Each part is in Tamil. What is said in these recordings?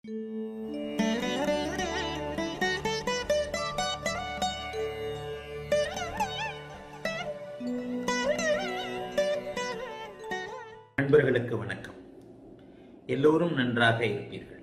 நண்பர்களுக்கு வணக்கம் எல்லோரும் நன்றாக இருப்பீர்கள்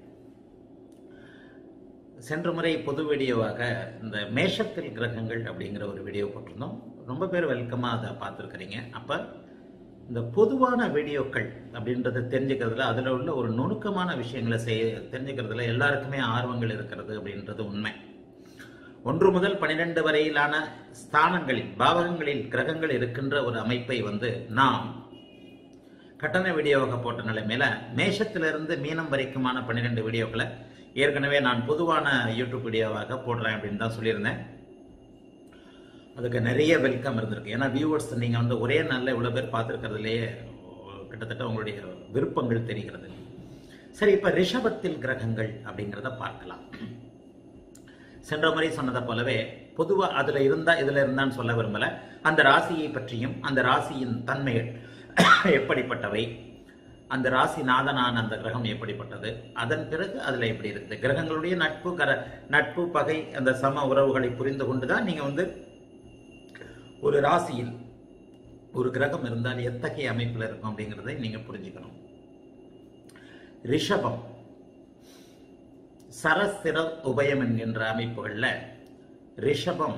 சென்ற முறை பொது வீடியோவாக இந்த மேஷத்தில் கிரகங்கள் அப்படிங்கிற ஒரு வீடியோ போட்டிருந்தோம் ரொம்ப பேர் வெல்கமாக அதை பார்த்துருக்குறீங்க அப்போ இந்த பொதுவான வீடியோக்கள் அப்படின்றத தெரிஞ்சுக்கிறதுல அதில் உள்ள ஒரு நுணுக்கமான விஷயங்களை செய்ய தெரிஞ்சுக்கிறதுல எல்லாருக்குமே ஆர்வங்கள் இருக்கிறது அப்படின்றது உண்மை ஒன்று முதல் பனிரெண்டு வரையிலான ஸ்தானங்களில் பாவகங்களில் கிரகங்கள் இருக்கின்ற ஒரு அமைப்பை வந்து நாம் கட்டண வீடியோவாக போட்ட நிலைமையில மேஷத்திலிருந்து மீனம் வரைக்குமான பன்னிரெண்டு வீடியோக்களை ஏற்கனவே நான் பொதுவான யூடியூப் வீடியோவாக போடுறேன் அப்படின்னு தான் சொல்லியிருந்தேன் அதுக்கு நிறைய வெல்கம் இருந்திருக்கு ஏன்னா வியூவர்ஸ் நீங்கள் வந்து ஒரே நாளில் இவ்வளோ பேர் பார்த்துருக்கிறதுலையே கிட்டத்தட்ட உங்களுடைய விருப்பங்கள் தெரிகிறது சரி இப்போ ரிஷபத்தில் கிரகங்கள் அப்படிங்கிறத பார்க்கலாம் சென்ற முறை சொன்னதை போலவே பொதுவாக அதில் இருந்தா இதில் இருந்தான்னு சொல்ல விரும்பல அந்த ராசியை பற்றியும் அந்த ராசியின் தன்மைகள் எப்படிப்பட்டவை அந்த ராசி நாதனான அந்த கிரகம் எப்படிப்பட்டது அதன் பிறகு அதில் எப்படி இருக்குது கிரகங்களுடைய நட்பு கர நட்பு பகை அந்த சம உறவுகளை புரிந்து கொண்டு தான் நீங்கள் வந்து ஒரு ராசியில் ஒரு கிரகம் இருந்தால் எத்தகைய அமைப்பில் இருக்கும் அப்படிங்கிறதை நீங்கள் புரிஞ்சுக்கணும் ரிஷபம் சரஸ்திர உபயம் என்கின்ற அமைப்புகளில் ரிஷபம்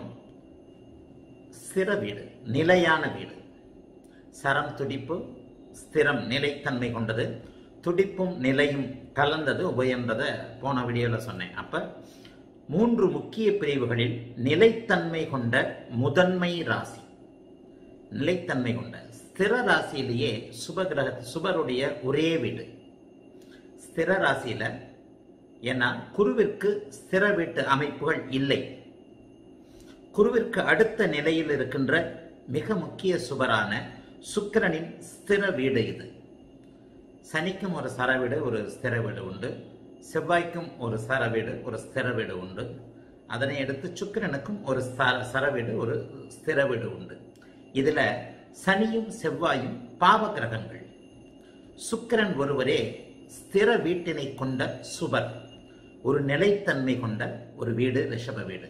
ஸ்திர வீடு நிலையான வீடு சரம் துடிப்பு ஸ்திரம் நிலைத்தன்மை கொண்டது துடிப்பும் நிலையும் கலந்தது உபயன்றதை போன வீடியோவில் சொன்னேன் அப்போ மூன்று முக்கிய பிரிவுகளில் நிலைத்தன்மை கொண்ட முதன்மை ராசி நிலைத்தன்மை கொண்ட ஸ்திர ராசியிலேயே சுபகிரக சுபருடைய ஒரே வீடு ஸ்திர ராசியில ஏன்னா குருவிற்கு ஸ்திர வீட்டு அமைப்புகள் இல்லை குருவிற்கு அடுத்த நிலையில் இருக்கின்ற மிக முக்கிய சுபரான சுக்கிரனின் ஸ்திர வீடு இது சனிக்கும் ஒரு சர வீடு ஒரு ஸ்திர வீடு உண்டு செவ்வாய்க்கும் ஒரு சர வீடு ஒரு ஸ்திர வீடு உண்டு அதனை எடுத்து சுக்கிரனுக்கும் ஒரு சர சர வீடு ஒரு ஸ்திர வீடு உண்டு இதுல சனியும் செவ்வாயும் பாவ கிரகங்கள் சுக்கிரன் ஒருவரே ஸ்திர வீட்டினை கொண்ட சுபர் ஒரு நிலைத்தன்மை கொண்ட ஒரு வீடு ரிஷப வீடு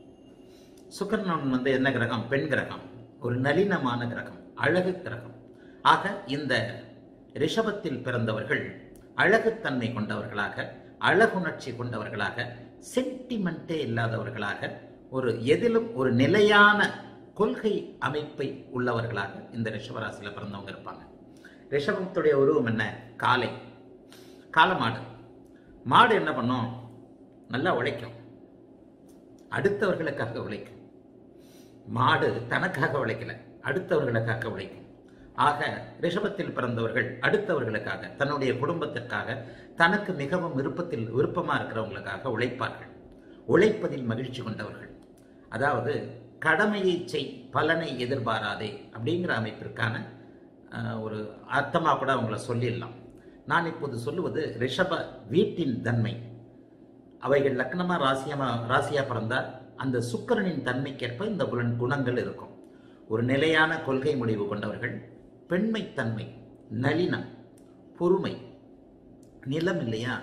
சுக்கரன் வந்து என்ன கிரகம் பெண் கிரகம் ஒரு நளினமான கிரகம் அழகு கிரகம் ஆக இந்த ரிஷபத்தில் பிறந்தவர்கள் அழகுத்தன்மை கொண்டவர்களாக அழகுணர்ச்சி கொண்டவர்களாக சென்டிமெண்ட்டே இல்லாதவர்களாக ஒரு எதிலும் ஒரு நிலையான கொள்கை அமைப்பை உள்ளவர்களாக இந்த ரிஷபராசியில் பிறந்தவங்க இருப்பாங்க ரிஷபத்துடைய உருவம் என்ன காலை காலமாடு மாடு என்ன பண்ணும் நல்லா உழைக்கும் அடுத்தவர்களுக்காக உழைக்கும் மாடு தனக்காக உழைக்கல அடுத்தவர்களுக்காக உழைக்கும் ஆக ரிஷபத்தில் பிறந்தவர்கள் அடுத்தவர்களுக்காக தன்னுடைய குடும்பத்திற்காக தனக்கு மிகவும் விருப்பத்தில் விருப்பமாக இருக்கிறவங்களுக்காக உழைப்பார்கள் உழைப்பதில் மகிழ்ச்சி கொண்டவர்கள் அதாவது கடமையை செய் பலனை எதிர்பாராதே அப்படிங்கிற அமைப்பிற்கான ஒரு அர்த்தமாக கூட அவங்கள சொல்லிடலாம் நான் இப்போது சொல்லுவது ரிஷப வீட்டின் தன்மை அவைகள் லக்னமா ராசியமா ராசியா பிறந்தால் அந்த சுக்கரனின் தன்மைக்கேற்ப இந்த குண- குணங்கள் இருக்கும் ஒரு நிலையான கொள்கை முடிவு கொண்டவர்கள் பெண்மைத்தன்மை நளினம் பொறுமை நிலம் இல்லையா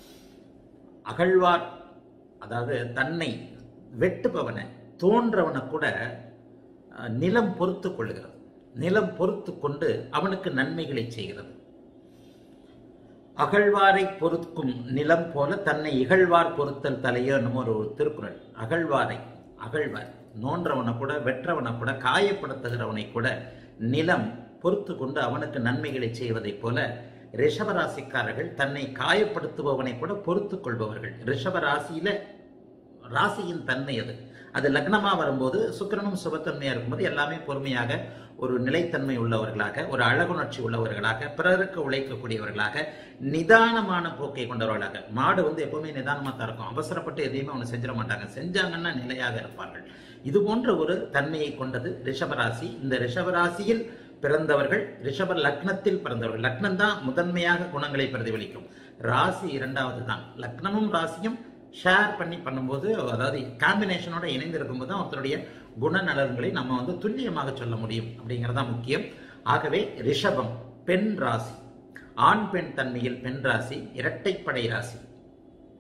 அகழ்வார் அதாவது தன்னை வெட்டுபவனை தோன்றவனை கூட அஹ், நிலம் பொறுத்து கொள்கிறது நிலம் பொறுத்து கொண்டு அவனுக்கு நன்மைகளை செய்கிறது அகழ்வாரை பொறுக்கும் நிலம் போல தன்னை இகழ்வார் பொறுத்தல் தலையோ என்னமோ ஒரு திருக்குறள் அகழ்வாரை அகழ்வார் நோன்றவனை கூட வெற்றவனை கூட காயப்படுத்துகிறவனை கூட நிலம் பொறுத்து கொண்டு அவனுக்கு நன்மைகளை செய்வதைப் போல ரிஷபராசிக்காரர்கள் தன்னை காயப்படுத்துபவனை கூட பொறுத்து கொள்பவர்கள் ரிஷபராசியில ராசியின் தன்மை அது அது லக்னமா வரும்போது சுக்கிரனும் சுபத்தன்மையா இருக்கும்போது எல்லாமே பொறுமையாக ஒரு நிலைத்தன்மை உள்ளவர்களாக ஒரு அழகுணர்ச்சி உள்ளவர்களாக பிறருக்கு உழைக்கக்கூடியவர்களாக நிதானமான போக்கை கொண்டவர்களாக மாடு வந்து எப்பவுமே நிதானமா தான் இருக்கும் அவசரப்பட்டு எதையுமே ஒன்று செஞ்சிட மாட்டாங்க செஞ்சாங்கன்னா நிலையாக இருப்பார்கள் இது போன்ற ஒரு தன்மையை கொண்டது ரிஷபராசி இந்த ரிஷபராசியில் பிறந்தவர்கள் ரிஷப லக்னத்தில் பிறந்தவர்கள் லக்னம் தான் முதன்மையாக குணங்களை பிரதிபலிக்கும் ராசி இரண்டாவது தான் லக்னமும் ராசியும் ஷேர் பண்ணி பண்ணும்போது அதாவது காம்பினேஷனோட இணைந்து இருக்கும்போது தான் ஒருத்தருடைய குணநலன்களை நம்ம வந்து துல்லியமாக சொல்ல முடியும் அப்படிங்கிறது தான் முக்கியம் ஆகவே ரிஷபம் பெண் ராசி ஆண் பெண் தன்மையில் பெண் ராசி இரட்டைப்படை ராசி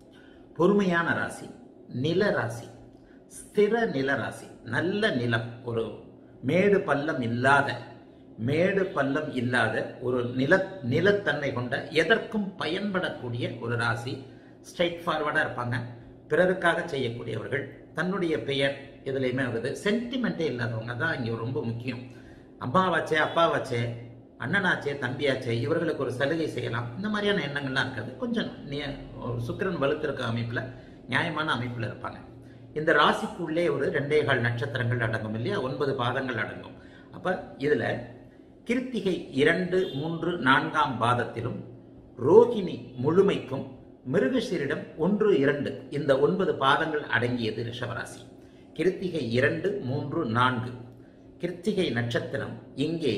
பொறுமையான ராசி நில ராசி ஸ்திர நில ராசி நல்ல நிலம் ஒரு மேடு பள்ளம் இல்லாத மேடு பள்ளம் இல்லாத ஒரு நில நிலத்தன்மை கொண்ட எதற்கும் பயன்படக்கூடிய ஒரு ராசி ஸ்ட்ரைட் ஃபார்வர்டாக இருப்பாங்க பிறருக்காக செய்யக்கூடியவர்கள் தன்னுடைய பெயர் இதுலையுமே வருது சென்டிமெண்ட்டே இல்லாதவங்க தான் இங்கே ரொம்ப முக்கியம் அம்மாவாச்சே அப்பாவாச்சே அண்ணனாச்சே தம்பியாச்சே இவர்களுக்கு ஒரு சலுகை செய்யலாம் இந்த மாதிரியான எண்ணங்கள்லாம் இருக்காது கொஞ்சம் நி- ஒரு சுக்கிரன் வலுத்திருக்க அமைப்பில் நியாயமான அமைப்பில் இருப்பாங்க இந்த ராசிக்குள்ளே ஒரு ரெண்டே கால் நட்சத்திரங்கள் அடங்கும் இல்லையா ஒன்பது பாதங்கள் அடங்கும் அப்ப இதுல கிருத்திகை இரண்டு மூன்று நான்காம் பாதத்திலும் ரோகிணி முழுமைக்கும் மிருகசீரிடம் ஒன்று இரண்டு இந்த ஒன்பது பாதங்கள் அடங்கியது ரிஷபராசி கிருத்திகை இரண்டு மூன்று நான்கு கிருத்திகை நட்சத்திரம் இங்கே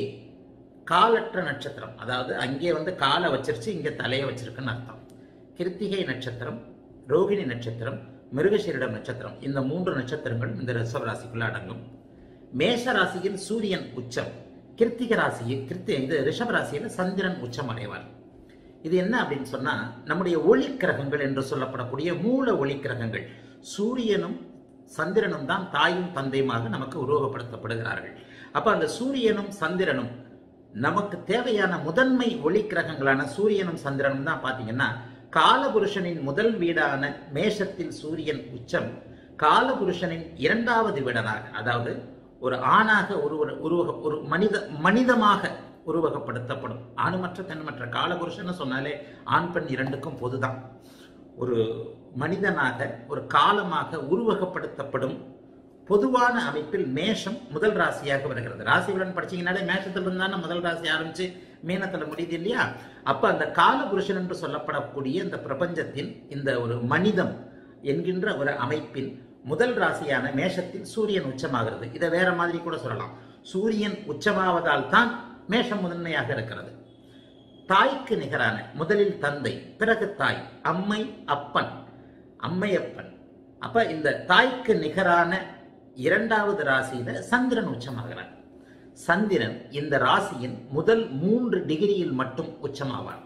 காலற்ற நட்சத்திரம் அதாவது அங்கே வந்து காலை வச்சிருச்சு இங்கே தலையை வச்சிருக்குன்னு அர்த்தம் கிருத்திகை நட்சத்திரம் ரோகிணி நட்சத்திரம் மிருகசீரிடம் நட்சத்திரம் இந்த மூன்று நட்சத்திரங்களும் இந்த ரிஷப ராசிக்குள்ள அடங்கும் மேஷ ராசியில் சூரியன் உச்சம் கிருத்திக ராசியில் கிருத்தி இது ரிஷப ராசியில் சந்திரன் உச்சம் அடைவார் இது என்ன அப்படின்னு சொன்னா நம்முடைய ஒளி கிரகங்கள் என்று சொல்லப்படக்கூடிய மூல ஒளி கிரகங்கள் சூரியனும் சந்திரனும் தான் தாயும் தந்தையுமாக நமக்கு உருவகப்படுத்தப்படுகிறார்கள் அப்ப அந்த சூரியனும் சந்திரனும் நமக்கு தேவையான முதன்மை ஒளி கிரகங்களான சூரியனும் சந்திரனும் தான் பாத்தீங்கன்னா காலபுருஷனின் முதல் வீடான மேஷத்தில் சூரியன் உச்சம் காலபுருஷனின் இரண்டாவது வீடனாக அதாவது ஒரு ஆணாக ஒருவர் உருவக ஒரு மனித மனிதமாக உருவகப்படுத்தப்படும் ஆணுமற்ற பெண்மற்ற காலபுருஷன் சொன்னாலே ஆண் பெண் இரண்டுக்கும் பொதுதான் ஒரு மனிதனாக ஒரு காலமாக உருவகப்படுத்தப்படும் பொதுவான அமைப்பில் மேஷம் முதல் ராசியாக வருகிறது ராசி பலன் படிச்சீங்கனாலே மேஷத்துல இருந்தானே முதல் ராசி ஆரம்பிச்சு மீனத்துல முடியுது இல்லையா அப்ப அந்த காலபுருஷன் என்று சொல்லப்படக்கூடிய இந்த பிரபஞ்சத்தின் இந்த ஒரு மனிதம் என்கின்ற ஒரு அமைப்பின் முதல் ராசியான மேஷத்தில் சூரியன் உச்சமாகிறது இதை வேற மாதிரி கூட சொல்லலாம் சூரியன் உச்சமாவதால் தான் மேஷம் முதன்மையாக இருக்கிறது தாய்க்கு நிகரான முதலில் தந்தை பிறகு தாய் அம்மை அப்பன் அம்மையப்பன் அப்ப இந்த தாய்க்கு நிகரான இரண்டாவது ராசியில சந்திரன் உச்சமாகிறார் சந்திரன் இந்த ராசியின் முதல் மூன்று டிகிரியில் மட்டும் உச்சமாவார்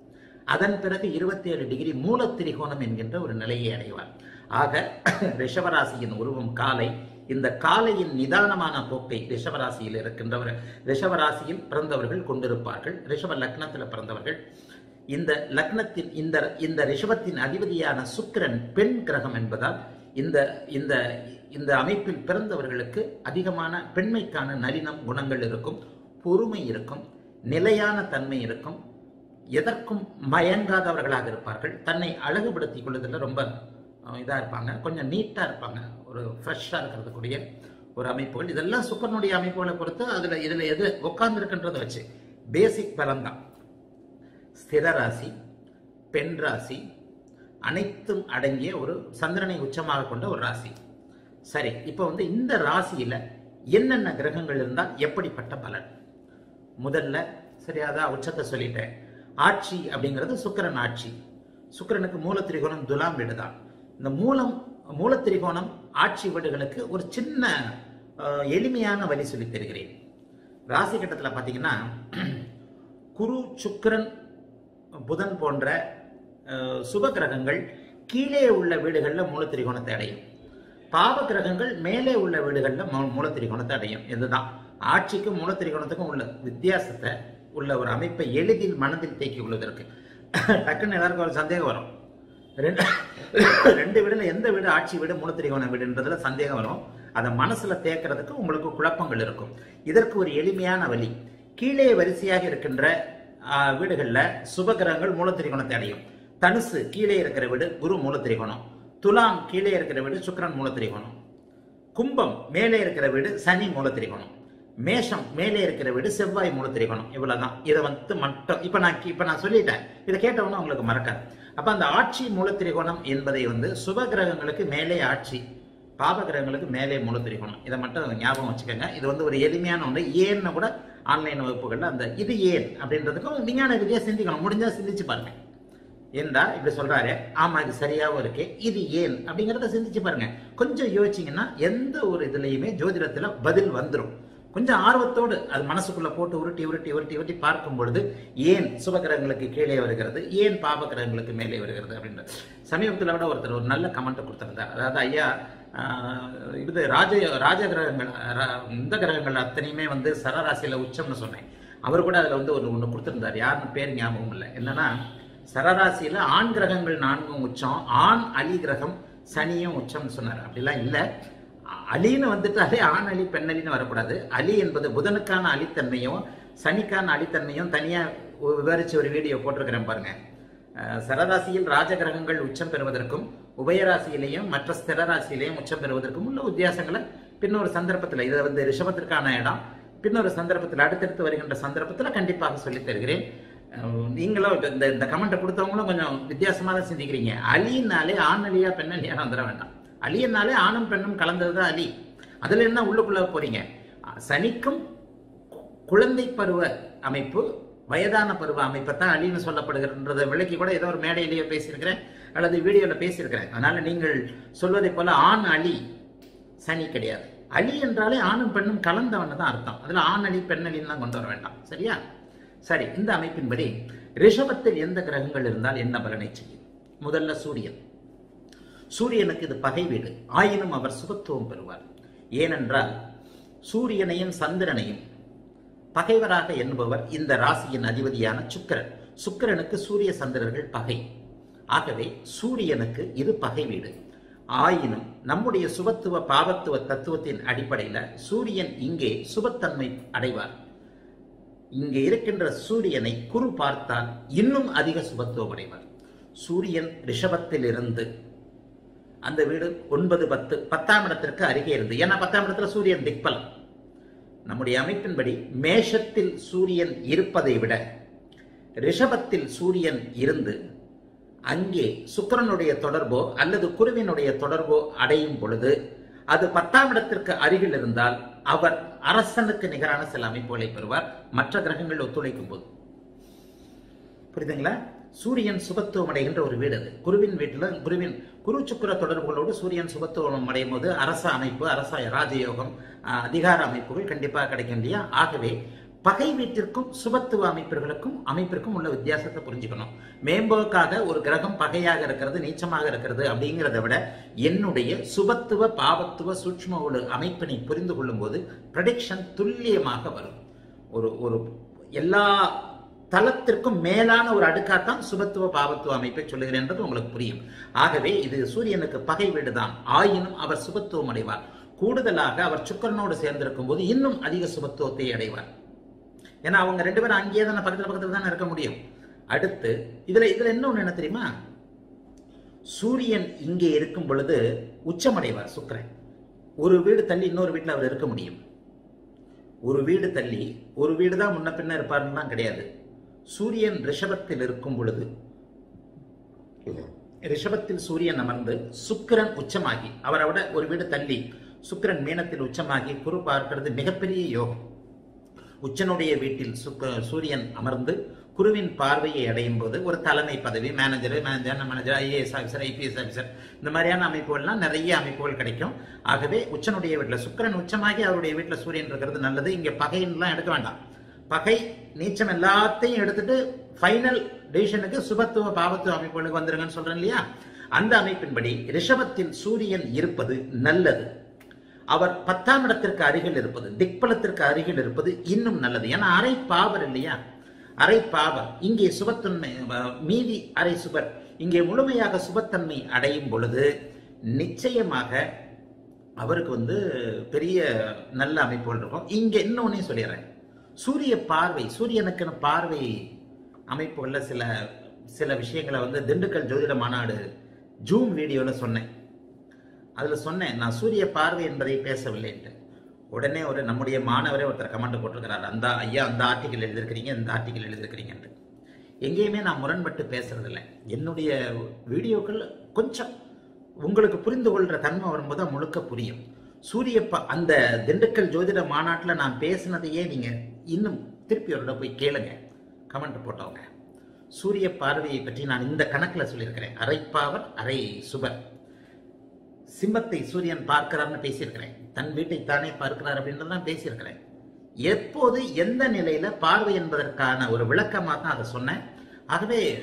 அதன் பிறகு 27 டிகிரி மூலத்திரிகோணம் என்கின்ற ஒரு நிலையை அடைவார் ஆக ரிஷபராசியின் உருவம் காலை இந்த காலையின் நிதானமான போக்கை ரிஷபராசியில் இருக்கின்றவர் ரிஷபராசியில் பிறந்தவர்கள் கொண்டிருப்பார்கள் ரிஷப லக்னத்தில் பிறந்தவர்கள் இந்த லக்னத்தின் இந்த இந்த ரிஷபத்தின் அதிபதியான சுக்கிரன் பெண் கிரகம் என்பதால் இந்த இந்த இந்த அமைப்பில் பிறந்தவர்களுக்கு அதிகமான பெண்மைக்கான நளினம் குணங்கள் இருக்கும் பொறுமை இருக்கும் நிலையான தன்மை இருக்கும் எதற்கும் மயங்காதவர்களாக இருப்பார்கள் தன்னை அழகுபடுத்திக் கொள்வதில் ரொம்ப அஹ், இதா இருப்பாங்க கொஞ்சம் நீட்டா இருப்பாங்க ஒரு ஃப்ரெஷ்ஷாக இருக்கிறதுக்கூடிய ஒரு அமைப்புகள் இதெல்லாம் சுக்கரனுடைய அமைப்புகளை பொறுத்து அதுல இதுல எது உட்கார்ந்து இருக்கின்றதை வச்சு பேசிக் பலன் தான் ஸ்திர ராசி பெண் ராசி அனைத்தும் அடங்கிய ஒரு சந்திரனை உச்சமாக கொண்ட ஒரு ராசி சரி இப்போ வந்து இந்த ராசியில என்னென்ன கிரகங்கள் இருந்தால் எப்படிப்பட்ட பலன் முதல்ல சரி அதான் உச்சத்தை சொல்லிட்டேன் ஆட்சி அப்படிங்கிறது சுக்கிரன் ஆட்சி சுக்கிரனுக்கு மூலத்திரிகோணம் துலாம் வீடு தான் இந்த மூலம் மூலத்திரிகோணம் ஆட்சி வீடுகளுக்கு ஒரு சின்ன அஹ், எளிமையான வழி சொல்லித் தருகிறேன் ராசி கட்டத்தில் பார்த்தீங்கன்னா குரு சுக்கிரன் புதன் போன்ற அஹ், சுப கிரகங்கள் கீழே உள்ள வீடுகளில் மூலத்திரிகோணத்தை அடையும் பாவ கிரகங்கள் மேலே உள்ள வீடுகளில் மூ- மூலத்திரிகோணத்தை அடையும் இதுதான் ஆட்சிக்கும் மூலத்திரிகோணத்துக்கும் உள்ள வித்தியாசத்தை உள்ள ஒரு அமைப்பை எளிதில் மனதில் தேக்கிக் கொள்வதற்கு டக்குன்னு எல்லாருக்கும் ஒரு சந்தேகம் வரும் ரெண்டு ரெண்டு வீடுல எந்த வீடு ஆட்சி வீடு மூலத்திரிகோண வீடுன்றதுல சந்தேகம் வரும் அதை மனசுல தேக்கிறதுக்கு உங்களுக்கு குழப்பங்கள் இருக்கும் இதற்கு ஒரு எளிமையான வழி கீழே வரிசையாக இருக்கின்ற ஆஹ், வீடுகள்ல சுபகிரகங்கள் மூலத்திரிகோணத்தை அடையும் தனுசு கீழே இருக்கிற வீடு குரு மூலத்திரிகோணம் துலாம் கீழே இருக்கிற வீடு சுக்கிரன் மூலத்திரிகோணம் கும்பம் மேலே இருக்கிற வீடு சனி மூலத்திரிகோணம் மேஷம் மேலே இருக்கிற வீடு செவ்வாய் மூலத்திரிகோணம் இவ்வளவுதான் இதை வந்து மட்டும் இப்ப நான் இப்ப நான் சொல்லிட்டேன் இதை கேட்டவொன்னே உங்களுக்கு மறக்காது அப்ப அந்த ஆட்சி மூலத்திரிகோணம் என்பதை வந்து சுப கிரகங்களுக்கு மேலே ஆட்சி பாப கிரகங்களுக்கு மேலே மூலத்திரிகோணம் இதை மட்டும் ஞாபகம் வச்சுக்கோங்க இது வந்து ஒரு எளிமையான ஒன்று ஏன்னு கூட ஆன்லைன் வகுப்புகள்ல அந்த இது ஏன் அப்படின்றதுக்கும் விஞ்ஞான ரீதியா சிந்திக்கணும் முடிஞ்சா சிந்திச்சு பாருங்க ஏண்டா இப்படி சொல்றாரு ஆமா இது சரியாவும் இருக்கு இது ஏன் அப்படிங்கறத சிந்திச்சு பாருங்க கொஞ்சம் யோசிச்சீங்கன்னா எந்த ஒரு இதுலயுமே ஜோதிடத்துல பதில் வந்துரும் கொஞ்சம் ஆர்வத்தோடு அது மனசுக்குள்ள போட்டு உருட்டி உருட்டி உருட்டி உருட்டி பார்க்கும் பொழுது ஏன் சுபகிரகங்களுக்கு கீழே வருகிறது ஏன் பாப கிரகங்களுக்கு மேலே வருகிறது அப்படின்றது சமீபத்தில் கூட ஒருத்தர் ஒரு நல்ல கமெண்ட் கொடுத்திருந்தார் அதாவது ஐயா ஆஹ், இது ராஜ ராஜ கிரகங்கள் ர- இந்த கிரகங்கள் அத்தனையுமே வந்து சரராசியில உச்சம்னு சொன்னேன் அவர் கூட அதுல வந்து ஒரு ஒன்று கொடுத்திருந்தார் யாருன்னு பேர் ஞாபகம் இல்லை என்னன்னா சரராசியில ஆண் கிரகங்கள் நான்கும் உச்சம் ஆண் அலி கிரகம் சனியும் உச்சம்னு சொன்னார் அப்படிலாம் இல்லை அலின்னு வந்துட்டாலே ஆண் அலி பெண் அலின்னு வரக்கூடாது அலி என்பது புதனுக்கான அலித்தன்மையும் சனிக்கான அலித்தன்மையும் தனியா ஒரு விவரிச்சு ஒரு வீடியோ போட்டிருக்கிறேன் பாருங்க அஹ் சரராசியில் ராஜகிரகங்கள் உச்சம் பெறுவதற்கும் உபயராசியிலையும் மற்ற ஸ்திரராசியிலையும் உச்சம் பெறுவதற்கும் உள்ள வித்தியாசங்களை பின்னொரு சந்தர்ப்பத்தில் இது வந்து ரிஷபத்திற்கான இடம் பின்னொரு சந்தர்ப்பத்தில் அடுத்தடுத்து வருகின்ற சந்தர்ப்பத்தில் கண்டிப்பாக சொல்லித் தருகிறேன் அஹ் நீங்களும் இப்ப இந்த இந்த கமெண்ட்டை கொடுத்தவங்களும் கொஞ்சம் வித்தியாசமா தான் சிந்திக்கிறீங்க அலினாலே ஆண் அலியா பெண் அலியா வந்துட வேண்டாம் அலியனாலே ஆணும் பெண்ணும் கலந்தது தான் அலி அதுல என்ன உள்ளுக்குள்ள போறீங்க அஹ் சனிக்கும் குழந்தை பருவ அமைப்பு வயதான பருவ அமைப்பை தான் அலின்னு சொல்லப்படுகிறன்றதை விளக்கி கூட ஏதோ ஒரு மேடையிலேயே பேசியிருக்கிறேன் அல்லது வீடியோவில் பேசியிருக்கிறேன் அதனால நீங்கள் சொல்வதை போல ஆண் அலி சனி கிடையாது அலி என்றாலே ஆணும் பெண்ணும் கலந்தவன்னு தான் அர்த்தம் அதுல ஆண் அலி பெண் அலின்னு தான் கொண்டு வர வேண்டாம் சரியா சரி இந்த அமைப்பின்படி ரிஷபத்தில் எந்த கிரகங்கள் இருந்தால் என்ன பலனை செய்யும் முதல்ல சூரியன் சூரியனுக்கு இது பகை வீடு ஆயினும் அவர் சுபத்துவம் பெறுவார் ஏனென்றால் சூரியனையும் சந்திரனையும் பகைவராக எண்ணுபவர் இந்த ராசியின் அதிபதியான சுக்கிரன் சுக்கிரனுக்கு சூரிய சந்திரர்கள் பகை ஆகவே சூரியனுக்கு இது பகை வீடு ஆயினும் நம்முடைய சுபத்துவ பாவத்துவ தத்துவத்தின் அடிப்படையில் சூரியன் இங்கே சுபத்தன்மை அடைவார் இங்கே இருக்கின்ற சூரியனை குரு பார்த்தால் இன்னும் அதிக சுபத்துவம் அடைவார் சூரியன் ரிஷபத்தில் இருந்து அந்த வீடு ஒன்பது பத்து பத்தாம் இடத்திற்கு அருகே இருந்து ஏன்னா பத்தாம் இடத்துல சூரியன் திக்பலம் நம்முடைய அமைப்பின்படி மேஷத்தில் சூரியன் இருப்பதை விட ரிஷபத்தில் சூரியன் இருந்து அங்கே சுக்கிரனுடைய தொடர்போ அல்லது குருவினுடைய தொடர்போ அடையும் பொழுது அது பத்தாம் இடத்திற்கு அருகில் இருந்தால் அவர் அரசனுக்கு நிகரான சில அமைப்புகளை பெறுவார் மற்ற கிரகங்கள் ஒத்துழைக்கும் போது புரியுதுங்களா சூரியன் சுபத்துவம் அடைகின்ற ஒரு வீடு அது குருவின் வீட்டில் குருவின் குரு சுக்கிர தொடர்புகளோடு சூரியன் சுபத்துவம் அடையும் போது அரச அமைப்பு அரச ராஜயோகம் ஆஹ், அதிகார அமைப்புகள் கண்டிப்பாக கிடைக்கும் இல்லையா ஆகவே பகை வீட்டிற்கும் சுபத்துவ அமைப்புகளுக்கும் அமைப்பிற்கும் உள்ள வித்தியாசத்தை புரிஞ்சுக்கணும் மேம்போக்காக ஒரு கிரகம் பகையாக இருக்கிறது நீச்சமாக இருக்கிறது அப்படிங்கிறத விட என்னுடைய சுபத்துவ பாவத்துவ சூட்சும ஒரு அமைப்பினை புரிந்து கொள்ளும் போது ப்ரடிக்ஷன் துல்லியமாக வரும் ஒரு ஒரு எல்லா தளத்திற்கும் மேலான ஒரு அடுக்காத்தான் சுபத்துவ பாவத்துவ அமைப்பை சொல்லுகிறேன் என்பது உங்களுக்கு புரியும் ஆகவே இது சூரியனுக்கு பகை வீடுதான் ஆயினும் அவர் சுபத்துவம் அடைவார் கூடுதலாக அவர் சுக்கரனோடு சேர்ந்திருக்கும் போது இன்னும் அதிக சுபத்துவத்தை அடைவார் ஏன்னா அவங்க ரெண்டு பேரும் அங்கேயே தானே பக்கத்துல பக்கத்துல தானே இருக்க முடியும் அடுத்து இதுல இதுல இன்னொன்னு என்ன தெரியுமா சூரியன் இங்கே இருக்கும் பொழுது உச்சமடைவார் சுக்கிரன் ஒரு வீடு தள்ளி இன்னொரு வீட்டில் அவர் இருக்க முடியும் ஒரு வீடு தள்ளி ஒரு வீடு தான் முன்ன பின்ன இருப்பாருலாம் கிடையாது சூரியன் ரிஷபத்தில் இருக்கும் பொழுது ரிஷபத்தில் சூரியன் அமர்ந்து சுக்கிரன் உச்சமாகி அவரை விட ஒரு வீடு தள்ளி சுக்கிரன் மீனத்தில் உச்சமாகி குரு பார்க்கிறது மிகப்பெரிய யோகம் உச்சனுடைய வீட்டில் சுக்க சூரியன் அமர்ந்து குருவின் பார்வையை அடையும் போது ஒரு தலைமை பதவி manager manager manager IAS officer IPS officer இந்த மாதிரியான அமைப்புகள்லாம் நிறைய அமைப்புகள் கிடைக்கும் ஆகவே உச்சனுடைய வீட்டில் சுக்கிரன் உச்சமாகி அவருடைய வீட்டில் சூரியன் இருக்கிறது நல்லது இங்கே பகைன்னுலாம் எடுக்க வேண்டாம் பகை நீச்சம் எல்லாத்தையும் எடுத்துட்டு ஃபைனல் டிசிஷனுக்கு சுபத்துவ பாவத்துவ அமைப்புகளுக்கு வந்துருங்கன்னு சொல்றேன் இல்லையா அந்த அமைப்பின்படி ரிஷபத்தில் சூரியன் இருப்பது நல்லது அவர் பத்தாம் இடத்திற்கு அருகில் இருப்பது திக்பலத்திற்கு அருகில் இருப்பது இன்னும் நல்லது ஏன்னா அரை பாவர் இல்லையா அரை பாவர் இங்கே சுபத்தன்மை அஹ், மீதி அரை சுபர் இங்கே முழுமையாக சுபத்தன்மை அடையும் பொழுது நிச்சயமாக அவருக்கு வந்து பெரிய நல்ல அமைப்புகள் இருக்கும் இங்க இன்னொன்னே சொல்லிடுறேன் சூரிய பார்வை சூரியனுக்குன்னு பார்வை அமைப்புகள்ல சில சில விஷயங்களை வந்து திண்டுக்கல் ஜோதிட மாநாடு ஜூம் வீடியோல சொன்னேன் அதுல சொன்னேன் நான் சூரிய பார்வை என்பதை பேசவில்லைன்ட்டு உடனே ஒரு நம்முடைய மாணவரே ஒருத்தர் கமெண்ட் போட்டிருக்கிறார் அந்த ஐயா அந்த ஆர்டிக்கல் எழுதியிருக்கிறீங்க இந்த ஆர்டிக்கல் எழுதியிருக்கிறீங்கன்ட்டு எங்கேயுமே நான் முரண்பட்டு பேசுறதில்லை என்னுடைய வீடியோக்கள் கொஞ்சம் உங்களுக்கு புரிந்து கொள்ற தன்மை வரும்போது அது முழுக்க புரியும் சூரிய ப அந்த திண்டுக்கல் ஜோதிட மாநாட்டில் நான் பேசினதையே நீங்க இன்னும் திருப்பி அவரோட போய் கேளுங்க கமெண்ட் போட்டவங்க சூரிய பார்வையை பற்றி நான் இந்த கணக்கில் சொல்லியிருக்கிறேன் அரை பாவர் அரை சுபர் சிம்மத்தை சூரியன் பார்க்கிறார்னு பேசியிருக்கிறேன் தன் வீட்டை தானே பார்க்கிறார் அப்படின்றதான் பேசியிருக்கிறேன் எப்போது எந்த நிலையில பார்வை என்பதற்கான ஒரு விளக்கமாக தான் அதை சொன்னேன் ஆகவே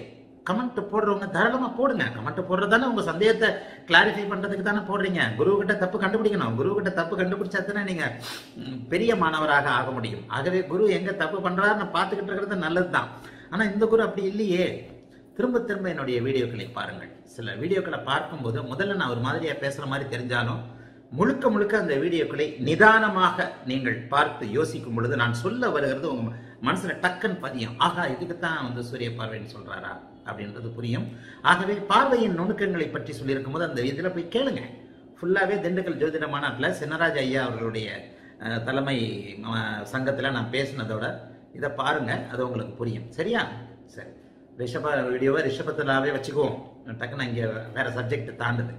கமெண்ட் போடுறவங்க தாராளமா போடுங்க கமெண்ட் போடுறதானே உங்க சந்தேகத்தை கிளாரிஃபை பண்றதுக்கு தானே போடுறீங்க குரு கிட்ட தப்பு கண்டுபிடிக்கணும் குரு கிட்ட தப்பு கண்டுபிடிச்சா தானே நீங்க ம், பெரிய மாணவராக ஆக முடியும் ஆகவே குரு எங்க தப்பு பண்றாருன்னு பார்த்துக்கிட்டு இருக்கிறது நல்லதுதான் ஆனா இந்த குரு அப்படி இல்லையே திரும்ப திரும்ப என்னுடைய வீடியோக்களை பாருங்கள் சில வீடியோக்களை பார்க்கும்போது முதல்ல நான் ஒரு மாதிரியா பேசுற மாதிரி தெரிஞ்சாலும் முழுக்க முழுக்க அந்த வீடியோக்களை நிதானமாக நீங்கள் பார்த்து யோசிக்கும் பொழுது நான் சொல்ல வருகிறது உங்க மனசுல டக்குன்னு பதியும் ஆகா இதுக்கு தான் வந்து சூரிய பார்வைன்னு சொல்றாரா அப்படின்றது புரியும் ஆகவே பார்வையின் நுணுக்கங்களை பற்றி சொல்லியிருக்கும் போது அந்த இதுல போய் கேளுங்க ஃபுல்லாவே திண்டுக்கல் ஜோதிட மாநாட்டில் சின்னராஜ் ஐயா அவர்களுடைய அஹ், தலைமை அஹ், சங்கத்துல நான் பேசினதோட இதை பாருங்க அது உங்களுக்கு புரியும் சரியா சரி ரிஷப வீடியோவை ரிஷபத்திலாவே வச்சுக்குவோம் டக்குன்னு இங்கே வேற சப்ஜெக்ட் தாண்டுது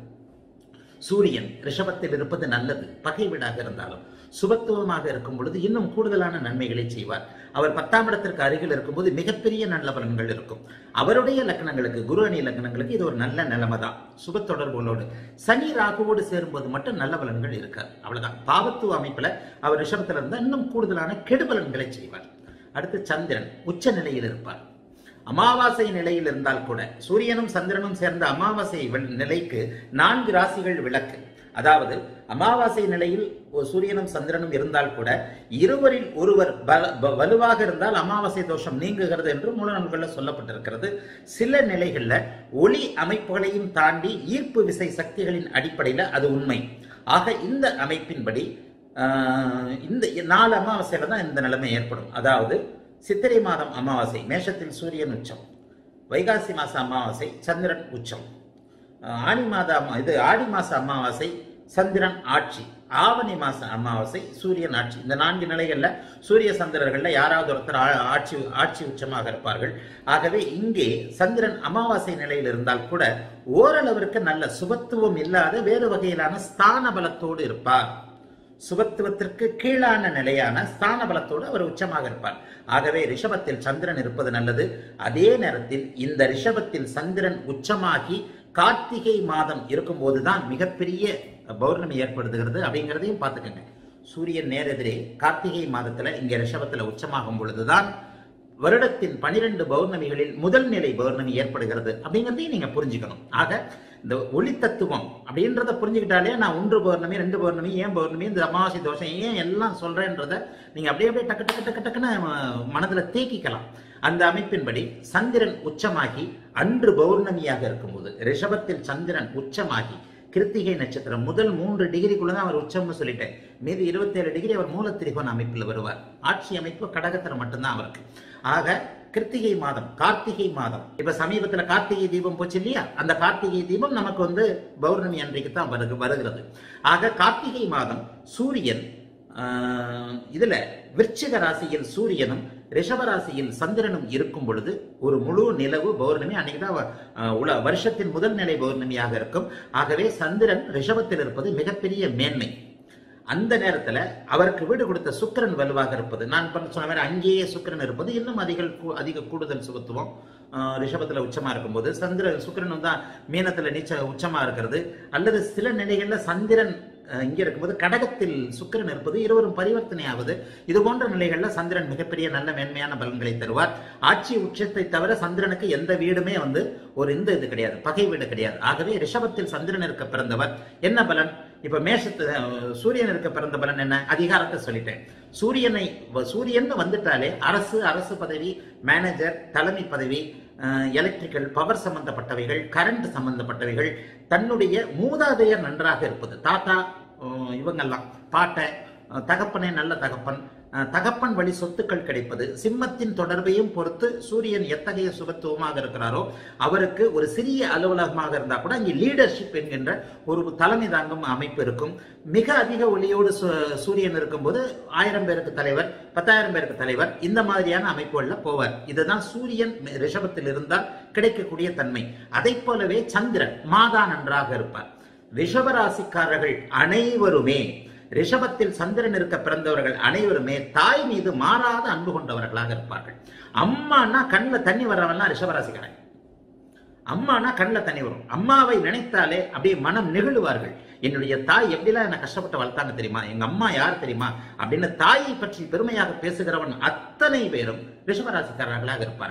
சூரியன் ரிஷபத்தில் இருப்பது நல்லது பகை வீடாக இருந்தாலும் சுபத்துவமாக இருக்கும் பொழுது இன்னும் கூடுதலான நன்மைகளை செய்வார் அவர் பத்தாம் இடத்திற்கு அருகில் இருக்கும்போது மிகப்பெரிய நல்ல பலன்கள் இருக்கும் அவருடைய லக்னங்களுக்கு குரு அணி லக்னங்களுக்கு இது ஒரு நல்ல நிலைமை தான் சுப தொடர்புகளோடு சனி ராகுவோடு சேரும்போது மட்டும் நல்ல பலன்கள் இருக்காது அவ்வளவுதான் பாவத்துவ அமைப்புல அவர் ரிஷபத்தில் இருந்தால் இன்னும் கூடுதலான கெடுபலன்களை செய்வார் அடுத்து சந்திரன் உச்ச நிலையில் இருப்பார் அமாவாசை நிலையில் இருந்தால் கூட சூரியனும் சந்திரனும் சேர்ந்த அமாவாசை வில்- நிலைக்கு நான்கு ராசிகள் விளக்கு அதாவது அமாவாசை நிலையில் ஒரு சூரியனும் சந்திரனும் இருந்தால் கூட இருவரில் ஒருவர் பல- ப- வலுவாக இருந்தால் அமாவாசை தோஷம் நீங்குகிறது என்று மூல நூல்களில் சொல்லப்பட்டிருக்கிறது சில நிலைகள்ல ஒளி அமைப்புகளையும் தாண்டி ஈர்ப்பு விசை சக்திகளின் அடிப்படையில் அது உண்மை ஆக இந்த அமைப்பின்படி ஆஹ், இந்த நாலு அமாவாசையில தான் இந்த நிலைமை ஏற்படும் அதாவது சித்திரை மாதம் அமாவாசை மேஷத்தில் சூரியன் உச்சம் வைகாசி மாச அமாவாசை சந்திரன் உச்சம் ஆஹ், ஆனி மாத அமா- இது ஆடி மாச அமாவாசை சந்திரன் ஆட்சி ஆவணி மாச அமாவாசை சூரியன் ஆட்சி இந்த நான்கு நிலைகள்ல சூரிய சந்திரர்கள்ல யாராவது ஒருத்தர் ஆ- ஆட்சி ஆட்சி உச்சமாக இருப்பார்கள் ஆகவே இங்கே சந்திரன் அமாவாசை நிலையில் இருந்தால் கூட ஓரளவிற்கு நல்ல சுபத்துவம் இல்லாத வேறு வகையிலான ஸ்தான பலத்தோடு இருப்பார் சுபத்துவத்திற்கு கீழான நிலையான ஸ்தான பலத்தோடு அவர் உச்சமாக இருப்பார் ஆகவே ரிஷபத்தில் சந்திரன் இருப்பது நல்லது அதே நேரத்தில் இந்த ரிஷபத்தில் சந்திரன் உச்சமாகி கார்த்திகை மாதம் இருக்கும்போதுதான் மிகப்பெரிய பௌர்ணமி ஏற்படுத்துகிறது அப்படிங்கிறதையும் பார்த்துக்கங்க சூரியன் நேரெதிரே கார்த்திகை மாதத்துல இங்க ரிஷபத்துல உச்சமாகும் பொழுதுதான் வருடத்தின் பனிரெண்டு பௌர்ணமிகளில் முதல் நிலை பௌர்ணமி ஏற்படுகிறது அப்படிங்கிறதையும் நீங்க புரிஞ்சுக்கணும் ஆக இந்த ஒளி தத்துவம் அப்படின்றத புரிஞ்சுக்கிட்டாலே நான் ஒன்று பௌர்ணமி ரெண்டு பௌர்ணமி ஏன் பௌர்ணமி இந்த அமாவாசை தோஷம் ஏன் எல்லாம் சொல்றேன்றத நீங்க அப்படியே அப்படியே டக்கு டக்கு டக்கு டக்குன்னு ம- மனதுல தேக்கிக்கலாம் அந்த அமைப்பின்படி சந்திரன் உச்சமாகி அன்று பௌர்ணமியாக இருக்கும்போது ரிஷபத்தில் சந்திரன் உச்சமாகி கிருத்திகை நட்சத்திரம் முதல் மூன்று டிகிரிக்குள்ள தான் அவர் உச்சம்னு சொல்லிட்டேன் மீது 27 டிகிரி அவர் மூலத்திரிகோண அமைப்பில் வருவார் ஆட்சி அமைப்பு கடகத்தில் மட்டும்தான் அவருக்கு ஆக கிருத்திகை மாதம் கார்த்திகை மாதம் இப்ப சமீபத்துல கார்த்திகை தீபம் போச்சு இல்லையா அந்த கார்த்திகை தீபம் நமக்கு வந்து பௌர்ணமி அன்றைக்கு தான் வருகு வருகிறது ஆக கார்த்திகை மாதம் சூரியன் ஆஹ், இதுல விருச்சிக ராசியில் சூரியனும் ரிஷப ராசியில் சந்திரனும் இருக்கும் பொழுது ஒரு முழு நிலவு பௌர்ணமி அன்னைக்கு தான் வ- ஆஹ், உல வருஷத்தின் முதல் நிலை பௌர்ணமியாக இருக்கும் ஆகவே சந்திரன் ரிஷபத்தில் இருப்பது மிகப்பெரிய மேன்மை அந்த நேரத்துல அவருக்கு வீடு கொடுத்த சுக்கிரன் வலுவாக இருப்பது நான் இப்ப சொன்ன மாதிரி அங்கேயே சுக்கிரன் இருப்பது இன்னும் அதிக கூ- அதிக கூடுதல் சுகத்துவம் ஆஹ், ரிஷபத்துல உச்சமா இருக்கும்போது சந்திர சுக்கிரன் தான் மீனத்துல நீச்ச உச்சமா இருக்கிறது அல்லது சில நிலைகள்ல சந்திரன் அஹ், இங்க இருக்கும்போது கடகத்தில் சுக்கிரன் இருப்பது இருவரும் பரிவர்த்தனை ஆவது இது போன்ற நிலைகள்ல சந்திரன் மிகப்பெரிய நல்ல மேன்மையான பலன்களை தருவார் ஆட்சி உச்சத்தை தவிர சந்திரனுக்கு எந்த வீடுமே வந்து ஒரு இந்த இது கிடையாது பகை வீடு கிடையாது ஆகவே ரிஷபத்தில் சந்திரன் இருக்க பிறந்தவர் என்ன பலன் இப்ப மேஷத்து அஹ், சூரியன் இருக்க பிறந்த பலன் என்ன அதிகாரத்தை சொல்லிட்டேன் சூரியனை வ- சூரியன் வந்துட்டாலே அரசு அரசு பதவி மேனேஜர் தலைமை பதவி எலக்ட்ரிக்கல் பவர் சம்பந்தப்பட்டவைகள் கரண்ட் சம்பந்தப்பட்டவைகள் தன்னுடைய மூதாதையர் நன்றாக இருப்பது தாத்தா அஹ், இவங்கெல்லாம் பாட்டை அஹ், தகப்பனே நல்ல தகப்பன் அஹ், தகப்பன் வழி சொத்துக்கள் கிடைப்பது சிம்மத்தின் தொடர்பையும் பொறுத்து சூரியன் எத்தகைய சுபத்துவமாக இருக்கிறாரோ அவருக்கு ஒரு சிறிய அலுவலகமாக இருந்தா கூட அங்கே லீடர்ஷிப் என்கின்ற ஒரு தலைமை தாங்கும் அமைப்பு இருக்கும் மிக அதிக ஒளியோடு சு- சூரியன் இருக்கும்போது ஆயிரம் பேருக்கு தலைவர் பத்தாயிரம் பேருக்கு தலைவர் இந்த மாதிரியான அமைப்புகள்ல போவார் இதுதான் சூரியன் ரிஷபத்தில் இருந்தால் கிடைக்கக்கூடிய தன்மை அதை போலவே சந்திரன் மாதா நன்றாக இருப்பார் ரிஷபராசிக்காரர்கள் அனைவருமே ரிஷபத்தில் சந்திரன் இருக்க பிறந்தவர்கள் அனைவருமே தாய் மீது மாறாத அன்பு கொண்டவர்களாக இருப்பார்கள் அம்மானா கண்ணில் தண்ணி வர்றவன்லாம் ரிஷபராசிக்காரன் அம்மானா கண்ணில் தண்ணி வரும் அம்மாவை நினைத்தாலே அப்படியே மனம் நெகிழுவார்கள் என்னுடைய தாய் எப்படிலாம் என்னை கஷ்டப்பட்டு வளர்த்தாங்க தெரியுமா எங்க அம்மா யார் தெரியுமா அப்படின்னு தாயை பற்றி பெருமையாக பேசுகிறவன் அத்தனை பேரும் ரிஷபராசிக்காரர்களாக இருப்பார்கள்